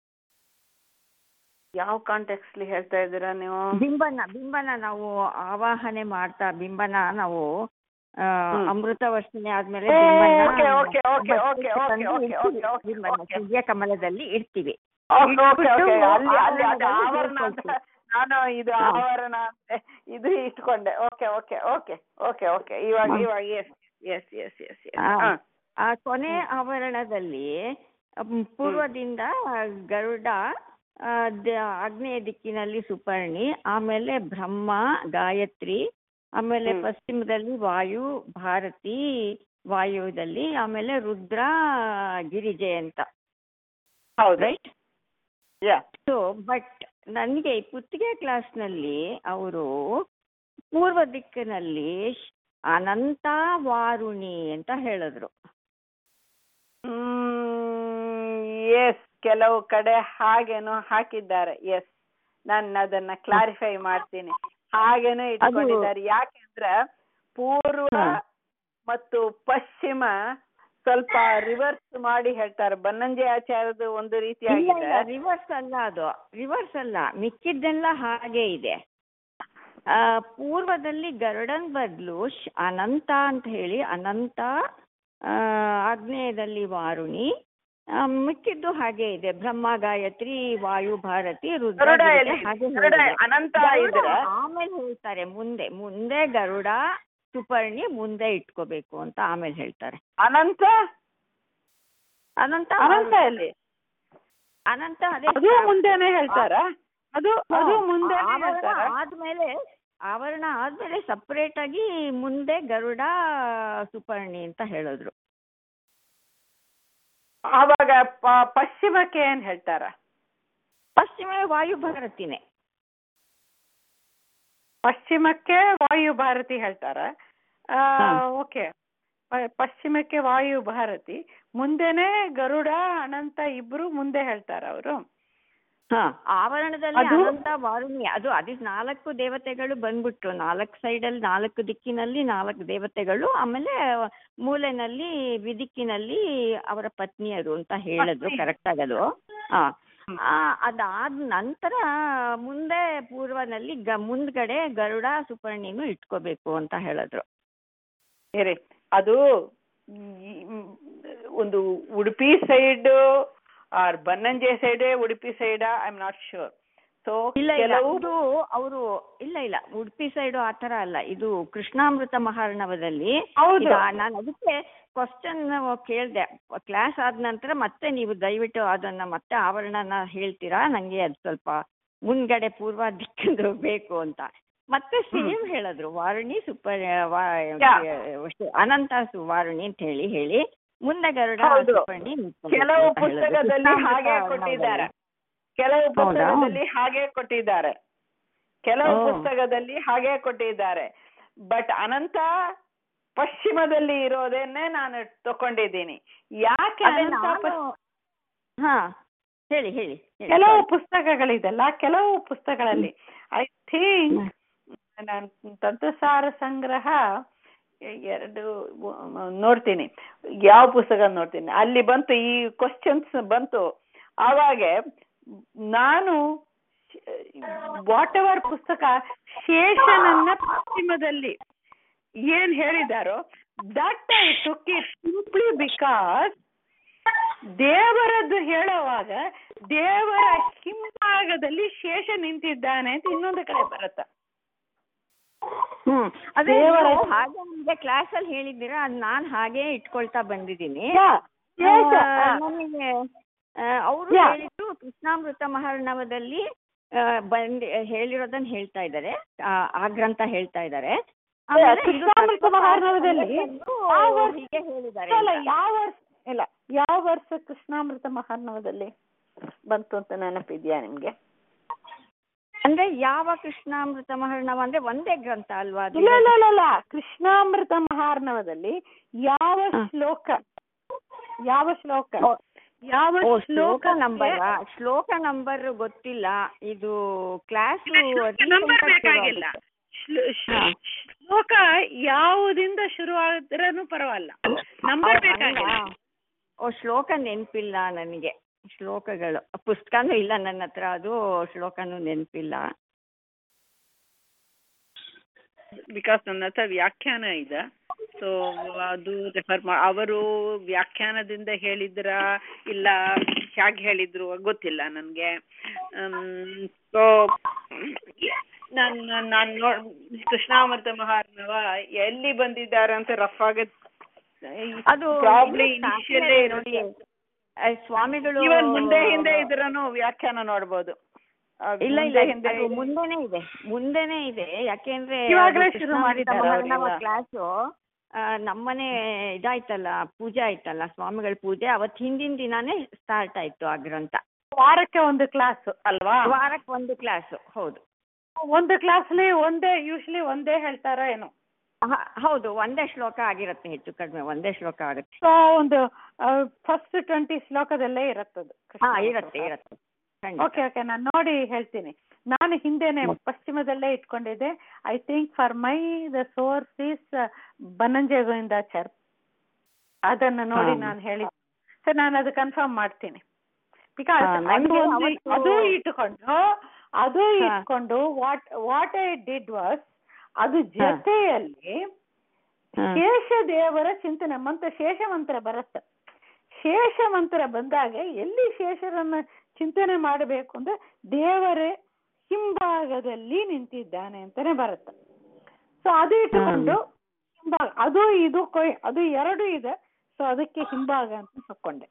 ಯಾವ ಕಾಂಟೆಕ್ಸ್ಲಿ ಹೇಳ್ತಾ ಇದ್ದೀರಾ ನೀವು ಬಿಂಬನ ಬಿಂಬನ ನಾವು ಆವಾಹನೆ ಮಾಡ್ತಾ ಬಿಂಬನ ನಾವು ಆ, ಹ್ಮ್. ಅಮೃತ ವರ್ಷನೆ ಆದ್ಮೇಲೆ ಓ, ಬಿಂಬನ okay, okay, okay, ಬಟ್ಟೆಗೆ okay, okay, ತಂದು okay, ಇಡ್ತೀವಿ. okay, okay, ಬಿಂಬನ okay. ಸೂರ್ಯ ಕಮಲದಲ್ಲಿ ಇಡ್ತೀವಿ ಓಕೆ ಓಕೆ ಓಕೆ ಇಟ್ಬಿಟ್ಟು ಅಲ್ಲಿ ಅಲ್ಲಿ ಅದು ಆವರಣದಲ್ಲಿ ಆವರಣ ಅಂತ ನಾನು ಇದು ಹಾ. ಆವರಣ ಅಂತ ಇದು ಇಟ್ಕೊಂಡೆ okay okay okay okay okay ಇವಾಗ ಹಾ. ಇವಾಗ yes yes yes yes yes ಆ, ಆ ಕೊನೆ ಆವರಣದಲ್ಲಿ ಅಮ್, ಪೂರ್ವದಿಂದ ಗರುಡ ಆ, ದ- ಆಗ್ನೇಯ ದಿಕ್ಕಿನಲ್ಲಿ ಸುಪರ್ಣಿ ಆಮೇಲೆ ಬ್ರಹ್ಮ ಗಾಯತ್ರಿ ಆಮೇಲೆ ಹ್ಮ್. ಪಶ್ಚಿಮದಲ್ಲಿ ವಾಯು ಭಾರತಿ ವಾಯುದಲ್ಲಿ ಆಮೇಲೆ ರುದ್ರ ಗಿರಿಜೆ ಅಂತ ಹೌದು ರೈಟ್ ಯಾ ಸೊ ಬಟ್ ನನಗೆ ಈ ಪುತ್ತಿಗೆ ಕ್ಲಾಸ್ನಲ್ಲಿ ಅವರು ಪೂರ್ವ ದಿಕ್ಕಿನಲ್ಲಿ ಶ್- ಅನಂತ ವಾರುಣಿ ಅಂತ ಹೇಳಿದ್ರು ಎಸ್ ಕೆಲವು ಕಡೆ ಹಾಗೇನೋ ಹಾಕಿದ್ದಾರೆ ಎಸ್ ನಾನು ಅದನ್ನ ಕ್ಲಾರಿಫೈ ಮಾಡ್ತೀನಿ ಹಾಗೇನೋ ಇಟ್ಕೊಂಡಿದ್ದಾರೆ ಯಾಕೆಂದ್ರೆ ಪೂರ್ವ ಹಾ. ಮತ್ತು ಪಶ್ಚಿಮ ಸ್ವಲ್ಪ ರಿವರ್ಸ್ ಮಾಡಿ ಹೇಳ್ತಾರೆ ಬನ್ನಂಜೆ ಆಚಾರದ ಒಂದು ಇಲ್ಲ ರೀತಿಯಾಗಿದೆ ಇಲ್ಲ ರಿವರ್ಸ್ ಅಲ್ಲ ಅದು ರಿವರ್ಸ್ ಅಲ್ಲ ಮಿಕ್ಕಿದ್ದೆಲ್ಲ ಹಾಗೆ ಇದೆ ಆ, ಪೂರ್ವದಲ್ಲಿ ಗರುಡನ್ ಬದಲು ಅನಂತ ಅಂತ ಹೇಳಿ ಅನಂತ ಆ, ಆಗ್ನೇಯದಲ್ಲಿ ವಾರುಣಿ ಆ, ಮಿಕ್ಕಿದ್ದು ಹಾಗೆ ಇದೆ ಬ್ರಹ್ಮ ಗಾಯತ್ರಿ ವಾಯು ಭಾರತಿ ರುದ್ರ ಗರುಡ ಗಿರಿಜೆ ಎಲ್ಲಿ? ಹಾಗೆ ಗರುಡ ಹೇಳಿದೆ. ಅನಂತ ಗರುಡ ಇದ್ರೆ ಆಮೇಲೆ ಹೇಳ್ತಾರೆ ಮುಂದೆ ಮುಂದೆ ಗರುಡ ಸುಪರ್ಣಿ ಮುಂದೆ ಇಟ್ಕೋಬೇಕು ಅಂತ ಆಮೇಲೆ ಹೇಳ್ತಾರೆ ಅನಂತ ಅನಂತ ಅನಂತ ಎಲ್ಲಿ ಅನಂತ ಅದೇ ಅದು ಮುಂದೆನೆ ಹೇಳ್ತಾರ ಅದು ಅದು ಮುಂದೆ ಆವರಣ ಹೇಳ್ತಾರ ಆದ್ಮೇಲೆ ಆವರಣ ಆದ್ಮೇಲೆ ಸಪರೇಟ್ ಆಗಿ ಮುಂದೆ ಗರುಡ ಸುಪರ್ಣಿ ಅಂತ ಹೇಳಿದ್ರು ಆವಾಗ ಪ- ಪಶ್ಚಿಮಕ್ಕೆ ಏನ್ ಹೇಳ್ತಾರ ಪಶ್ಚಿಮ ವಾಯು ಭಾರತಿನೇ ಪಶ್ಚಿಮಕ್ಕೆ ವಾಯು ಭಾರತಿ ಹೇಳ್ತಾರ ಹಾ. ಓಕೆ ಪಶ್ಚಿಮಕ್ಕೆ ವಾಯು ಭಾರತಿ ಮುಂದೆನೆ ಗರುಡ ಅನಂತ ಇಬ್ರು ಮುಂದೆ ಹೇಳ್ತಾರ ಅವರು ಹಾ ಆವರಣದಲ್ಲಿ ಅದು- ಅನಂತ ವಾರುಣಿ ಅದು ಅದು ನಾಲ್ಕು ದೇವತೆಗಳು ಬಂದ್ಬಿಟ್ರು ನಾಲ್ಕು ಸೈಡಲ್ಲಿ ನಾಲ್ಕು ದಿಕ್ಕಿನಲ್ಲಿ ನಾಲ್ಕು ದೇವತೆಗಳು ಆಮೇಲೆ ಮೂಲೆನಲ್ಲಿ ವಿದಿಕ್ಕಿನಲ್ಲಿ ಅವರ ಪತ್ನಿಯರು ಅಂತ ಹೇಳಿದ್ರು ಪತ್ನಿ. ಕರೆಕ್ಟ್ ಆಗದು ಹಾ ಹ್ಮ್. ಆ, ಅದಾದ ನಂತರ ಮುಂದೆ ಪೂರ್ವನಲ್ಲಿ ಗ ಮುಂದ್ಗಡೆ ಗರುಡ ಸುಪರ್ಣಿನೂ ಇಟ್ಕೋಬೇಕು ಅಂತ ಹೇಳಿದ್ರು ಬೇರೆ ಅದು ಈ, ಮ್, ಒಂದು Udupi side or Bannanje side Udupi side I am not sure so ಇಲ್ಲ ಇಲ್ಲ ಕೆಲವು ಇದು ಅವರು ಇಲ್ಲ ಇಲ್ಲ ಉಡುಪಿ ಸೈಡು ಆ ಥರ ಅಲ್ಲ ಇದು ಕೃಷ್ಣಾಮೃತ ಮಹಾರ್ಣವದಲ್ಲಿ ಹೌದು ಈಗ ನಾನು ಅದಕ್ಕೆ ಕ್ವಶನ್ ಕೇಳಿದೆ ಕ್ಲಾಸ್ ಆದ ನಂತರ ಮತ್ತೆ ನೀವು ದಯವಿಟ್ಟು ಅದನ್ನ ಮತ್ತೆ ಆವರಣನ ಹೇಳ್ತೀರಾ ನನಗೆ ಅದು ಸ್ವಲ್ಪ ಮುಂದ್ಗಡೆ ಪೂರ್ವ ದಿಕ್ಕಿಂದು ಬೇಕು ಅಂತ ಮತ್ತೆ ಸೇಮ್ ಹೇಳಿದ್ರು ವಾರುಣಿ ಸೂಪರ್ ಅನಂತ ಸು ವಾರುಣಿ ಅಂತ ಹೇಳಿ ಹೇಳಿ ಮುಂದೆ ಗರುಡ ಹೌದು. ಸುಪರ್ಣಿ ನಿಂತ್ಕೊಬೇಕು ಕೆಲವು ಅಂತ ಹೇಳಿದ್ರು. ಪುಸ್ತಕದಲ್ಲಿ ಕೃಷ್ಣಾಮೃತ ಹಾಗೆ ವರ್ಣವದಲ್ಲಿ. ಕೊಟ್ಟಿದ್ದಾರೆ ಕೆಲವು ಹೌದಾ? ಪುಸ್ತಕದಲ್ಲಿ ಹಾಗೆ ಕೊಟ್ಟಿದ್ದಾರೆ ಕೆಲವು ಓ. ಪುಸ್ತಕದಲ್ಲಿ ಹಾಗೆ ಕೊಟ್ಟಿದ್ದಾರೆ ಬಟ್ ಅನಂತ ಪಶ್ಚಿಮದಲ್ಲಿ ಇರೋದನ್ನೇ ನಾನು ತಕೊಂಡಿದ್ದೀನಿ ಯಾಕೆ ಅದೇ ಅನಂತ ನಾನು ಪಶ್ಚಿಮ ಹಾ ಹೇಳಿ ಹೇಳಿ ಹೇಳಿ, ಕೆಲವು sorry. ಪುಸ್ತಕಗಳಿದೆಲ್ಲ ಕೆಲವು ಪುಸ್ತಕಗಳಲ್ಲಿ ಐ ಥಿಂಕ್ ಹ್ಮ್. ನಾನು ತಂತ್ರಸಾರ ಸಂಗ್ರಹ ಎ- ಎರಡು ವ- ನೋಡ್ತೀನಿ ಯಾವ ಪುಸ್ತಕ ನೋಡ್ತೀನಿ ಅಲ್ಲಿ ಬಂತು ಈ ಕ್ವಶನ್ಸ್ ಬಂತು ಆವಾಗ ನಾನು ವಾಟ್ ಎವರ್ ಪುಸ್ತಕ ಶೇಷನನ್ನ ಪಶ್ಚಿಮದಲ್ಲಿ ಏನ್ ಹೇಳಿದಾರೋ that I took it simply because ದೇವರದ್ದು ಹೇಳುವಾಗ ದೇವರ ಹಿಂಭಾಗದಲ್ಲಿ ಶೇಷ ನಿಂತಿದ್ದಾನೆ ಅಂತ ಇನ್ನೊಂದು ಕಡೆ ಬರುತ್ತೆ ಹ್ಮ್ ಅದೇ ದೇವರ- ನೀವು ಹಾಗೆ ನಮ್ಗೆ ಕ್ಲಾಸ್ ಅಲ್ಲಿ ಹೇಳಿದ್ದೀರಾ ಅದ್ ನಾನ್ ಹಾಗೆ ಇಟ್ಕೊಳ್ತಾ ಬಂದಿದ್ದೀನಿ ಯಾ, ಶೇಷ, ಆ, ಆ. ನನಗೆ ಅವರು ಯಾ. ಹೇಳಿದ್ರು ಕೃಷ್ಣಾಮೃತ ಮಹರ್ಣವದಲ್ಲಿ ಆ, ಬಂದ್ ಹೇಳಿರೋದನ್ನ ಹೇಳ್ತಾ ಇದ್ದಾರೆ ಆ, ಆ ಗ್ರಂಥ ಹೇಳ್ತಾ ಇದ್ದಾರೆ ಆಮೇಲೆ ಇದು ಕೃಷ್ಣಾಮೃತ ಮಹಾರ್ಣವದಲ್ಲಿ ತತ್ವಶಾಸ್ತ್ರವನ್ನು ಯಾವ ವರ್ಷ- ಹೀಗೆ ಹೇಳಿದ್ದಾರೆ ಅಲ್ಲ ಅಂತ. ಯಾವ ವರ್ಷ ಇಲ್ಲ ಯಾವ ವರ್ಷ ಕೃಷ್ಣಾಮೃತ ಮಹಾರ್ಣವದಲ್ಲಿ ಬಂತು ಅಂತ ನೆನಪಿದ್ಯಾ ನಿಮ್ಗೆ ಅಂದ್ರೆ ಯಾವ ಕೃಷ್ಣಾಮೃತ ಮಹರ್ಣವ ಅಂದ್ರೆ ಒಂದೇ ಗ್ರಂಥ ಅಲ್ವಾ ಅದು ಇಲ್ಲ ಇಲ್ಲ ಇಲ್ಲ ಇಲ್ಲ ಕೃಷ್ಣಾಮೃತ ಮಹಾರ್ಣವದಲ್ಲಿ ಯಾವ ಹ. ಶ್ಲೋಕ ಯಾವ ಶ್ಲೋಕ ಓ. ಯಾವ ಓ ಶ್ಲೋಕ ಶ್ಲೋಕಕ್ಕೆ- ನಂಬರ್ ಶ್ಲೋಕ ನಂಬರ್ ಗೊತ್ತಿಲ್ಲ ಇದು ಕ್ಲಾಸ್ ನಂಬರ್ ಬೇಕಾಗಿಲ್ಲ ಶ್ಲೋ- ಶ್ಲೋ- ಹಾ. ಶ್ಲೋಕ ಯಾವುದಿಂದ ಶುರು ಆದ್ರೂ ಪರವಾಗಿಲ್ಲ ನಂಬರ್ ಬೇಕಾಗಿಲ್ಲ ಓ ಶ್ಲೋಕ ನೆನಪಿಲ್ಲ ನನಗೆ ಶ್ಲೋಕಗಳು ಪುಸ್ತಕನೂ ಇಲ್ಲ ನನ್ನ ಹತ್ರ ಅದು ಶ್ಲೋಕನೂ ನೆನಪಿಲ್ಲ ಬಿಕಾಸ್ ನನ್ನ ಹತ್ರ ವ್ಯಾಖ್ಯಾನ ಇದೆ ಸೊ ಅದು ರೆಫರ್ ಮಾ ಅವರು ವ್ಯಾಖ್ಯಾನದಿಂದ ಹೇಳಿದ್ರ ಇಲ್ಲ ಹೇಗೆ ಹೇಳಿದ್ರು ಗೊತ್ತಿಲ್ಲ ನನಗೆ ಸೊ ನಾನು ನಾನು ನೋಡ್ ಕೃಷ್ಣಾಮೃತ ಮಹಾರ್ಣವ ಎಲ್ಲಿ ಬಂದಿದ್ದಾರೆ ಅಂತ ರಫ್ ಆಗಿ ಅದು ಪ್ರಾಬ್ಲಿ ಇದು ಇನಿಷಿಯಲ್ಲೇ ನೋಡಿ ಆ, ಸ್ವಾಮಿಗಳು ಇವನ್ ಮುಂದೆ ಹಿಂದೆ ಇದ್ರನು ವ್ಯಾಖ್ಯಾನ ನೋಡ್ಬೋದು ಆ, ಇಲ್ಲ ಇಲ್ಲ ಮುಂದೆ ಹಿಂದೆ ಅದು ಮುಂದೆನೆ ಇದೆ ಮುಂದೆನೆ ಇದೆ ಯಾಕೆಂದ್ರೆ ಇವಾಗ್ಲೇ ಶುರು ಮಾಡಿದ್ದಾರೆ ಅವ್ರೆಲ್ಲ. ಕ್ಲಾಸು ನಮ್ಮನೆ ಇದಾಯ್ತಲ್ಲ ಪೂಜೆ ಆಯ್ತಲ್ಲ ಸ್ವಾಮಿಗಳ ಪೂಜೆ ಅವತ್ತು ಹಿಂದಿನ ದಿನಾನೇ ಸ್ಟಾರ್ಟ್ ಆಯ್ತು ಆ ಗ್ರಂಥ ವಾರಕ್ಕೆ ಒಂದು ಕ್ಲಾಸ್ ಅಲ್ವಾ ವಾರಕ್ಕೆ ಒಂದು ಕ್ಲಾಸು ಹೌದು ಒಂದು ಕ್ಲಾಸ್ಲಿ ಒಂದೇ ಯೂಶ್ಲಿ ಒಂದೇ ಹೇಳ್ತಾರ ಏನೋ ಹ- ಹೌದು ಒಂದೇ ಶ್ಲೋಕ ಆಗಿರುತ್ತೆ ಹೆಚ್ಚು ಕಡಿಮೆ ಒಂದೇ ಶ್ಲೋಕ ಆಗುತ್ತೆ ಸೊ ಒಂದು ಫಸ್ಟ್ ಟ್ವೆಂಟಿ ಶ್ಲೋಕದಲ್ಲೇ ಇರತ್ತದು ಹಾ ಇರುತ್ತೆ ಇರುತ್ತೆ ಖಂಡಿತ. ಓಕೆ ಓಕೆ ನಾನು ನೋಡಿ ಹೇಳ್ತೀನಿ ನಾನು ಹಿಂದೆನೆ ಪಶ್ಚಿಮದಲ್ಲೇ ಇಟ್ಕೊಂಡಿದ್ದೆ I think for my the source is Bannanje Govindachar ಅದನ್ನ ನೋಡಿ ಹಾ. ನಾನು ಹೇಳಿ ಸರ್ ನಾನು ಅದು ಕನ್ಫರ್ಮ್ ಮಾಡ್ತೀನಿ ಬಿಕಾಸ್ ಹಾ, ಅದು ನನ್ಗೆ ಒಂದು ಅವತ್ತು- ಅದು ಇಟ್ಕೊಂಡು ಅದು ಹಾ. ಇಟ್ಕೊಂಡು what what I did was ಅದು ಜೊತೆಯಲ್ಲಿ ಹಾ. ಶೇಷ ದೇವರ ಚಿಂತನೆ ಮಂತ್ರ ಶೇಷ ಮಂತ್ರ ಬರುತ್ತೆ ಶೇಷ ಮಂತ್ರ ಬಂದಾಗ ಎಲ್ಲಿ ಶೇಷರನ್ನ ಚಿಂತನೆ ಮಾಡಬೇಕು ಅಂದ್ರೆ ದೇವರೇ ಹಿಂಭಾಗದಲ್ಲಿ ನಿಂತಿದ್ದಾನೆ ಅಂತಾನೆ ಬರುತ್ತೆ ಸೊ ಅದು ಇಟ್ಟುಕೊಂಡು ಹಿಂಭಾಗ ಅದು ಇದು ಕೊಯ್ ಅದು ಎರಡು ಇದೆ ಸೊ ಅದಕ್ಕೆ ಹಿಂಭಾಗ ಅಂತ ತಕೊಂಡೆ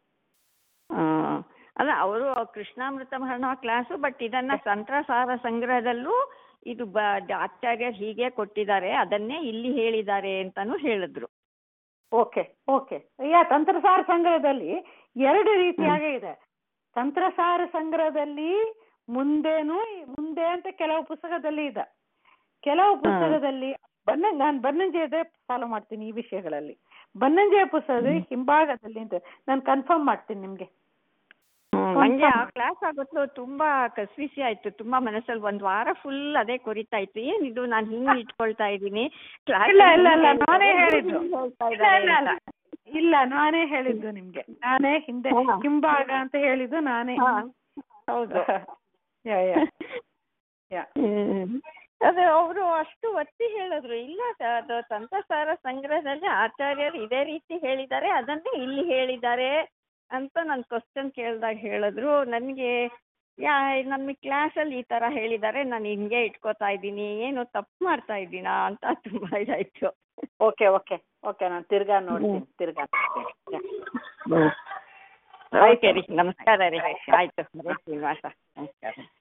ಆ, ಅಲ್ಲ ಅವರು ಕೃಷ್ಣಾಮೃತ ಮಹರ್ಣ ಕ್ಲಾಸು ಬಟ್ ಇದನ್ನ ಸಂತ್ರಸಾರ ಸಂಗ್ರಹದಲ್ಲೂ ಇದು ಬ ಆಚಾರ್ಯರು ಹೀಗೆ ಕೊಟ್ಟಿದ್ದಾರೆ ಅದನ್ನೇ ಇಲ್ಲಿ ಹೇಳಿದ್ದಾರೆ ಅಂತಾನು ಹೇಳಿದ್ರು ಓಕೆ ಓಕೆ ಯಾ ತಂತ್ರಸಾರ ಸಂಗ್ರಹದಲ್ಲಿ ಎರಡು ರೀತಿಯಾಗಿ ಇದೆ ತಂತ್ರಸಾರ ಸಂಗ್ರಹದಲ್ಲಿ ಮುಂದೇನು ಮುಂದೆ ಅಂತ ಕೆಲವು ಪುಸ್ತಕದಲ್ಲಿ ಇದೆ ಕೆಲವು ಪುಸ್ತಕದಲ್ಲಿ ಬನ್ನ ನಾನು ಬನ್ನಂಜೆಯದೇ ಫಾಲೋ ಮಾಡ್ತೀನಿ ಈ ವಿಷಯಗಳಲ್ಲಿ ಬನ್ನಂಜೆಯ ಪುಸ್ತಕದಲ್ಲಿ ಹಿಂಭಾಗದಲ್ಲಿ ಅಂತ ನಾನು ಕನ್ಫರ್ಮ್ ಮಾಡ್ತೀನಿ ನಿಮ್ಗೆ ನಂಗೆ ಆ ಕ್ಲಾಸ್ ಆಗುತ್ತೋ ತುಂಬಾ ಕಸ್ವಿಸಿ ಆಯ್ತು ತುಂಬಾ ಮನಸ್ಸಲ್ಲಿ ಒಂದ್ ವಾರ ಫುಲ್ ಅದೇ ಕೊರಿತಾ ಇತ್ತು ಏನಿದು ನಾನು ಹಿಂಗ್ ಇಟ್ಕೊಳ್ತಾ ಇದ್ದೀನಿ ಕ್ಲಾಸ್ ಇಲ್ಲ ಇಲ್ಲ ಇಲ್ಲ ನಾನೇ ಹೇಳಿದ್ದು ಇಲ್ಲ ಇಲ್ಲ ಇಲ್ಲ ಇಲ್ಲ ನಾನೇ ಹೇಳಿದ್ದು ನಿಮ್ಗೆ ನಾನೇ ಹಿಂದೆ ಹಾ. ಹಿಂಭಾಗ ಅಂತ ಹೇಳಿದ್ದು ನಾನೇ ಹೌದು ಯಾ ಯಾ ಯಾ ಹ್ಮ್. ಅದೇ ಅವರು ಅಷ್ಟು ಒತ್ತಿ ಹೇಳಿದ್ರು ಇಲ್ಲ ತ- ಅದು ತಂತ್ರಸಾರ ಸಂಗ್ರಹದಲ್ಲಿ ಆಚಾರ್ಯರು ಇದೇ ರೀತಿ ಹೇಳಿದ್ದಾರೆ ಅದನ್ನೇ ಇಲ್ಲಿ ಹೇಳಿದ್ದಾರೆ ಅಂತ ನಾನು ಕ್ವಶನ್ ಕೇಳಿದಾಗ ಹೇಳಿದ್ರು ನನಗೆ ಯಾ ನಮ್ಮ ಕ್ಲಾಸಲ್ಲಿ ಈ ಥರ ಹೇಳಿದ್ದಾರೆ ನಾನು ಹಿಂಗೆ ಇಟ್ಕೋತಾ ಇದ್ದೀನಿ ಏನು ತಪ್ಪು ಮಾಡ್ತಾ ಇದ್ದೀನಾ ಅಂತ ತುಂಬ ಇದಾಯ್ತು ಓಕೆ ಓಕೆ ಓಕೆ ನಾನು ತಿರ್ಗಾ ನೋಡ್ತೀನಿ ತಿರ್ಗಾ ನೋಡ್ತೀನಿ ಯಾ. ಓಕೆ ರೀ ನಮಸ್ಕಾರ ರೀ ಆಯ್ತು ಶ್ರೀನಿವಾಸ ನಮಸ್ಕಾರ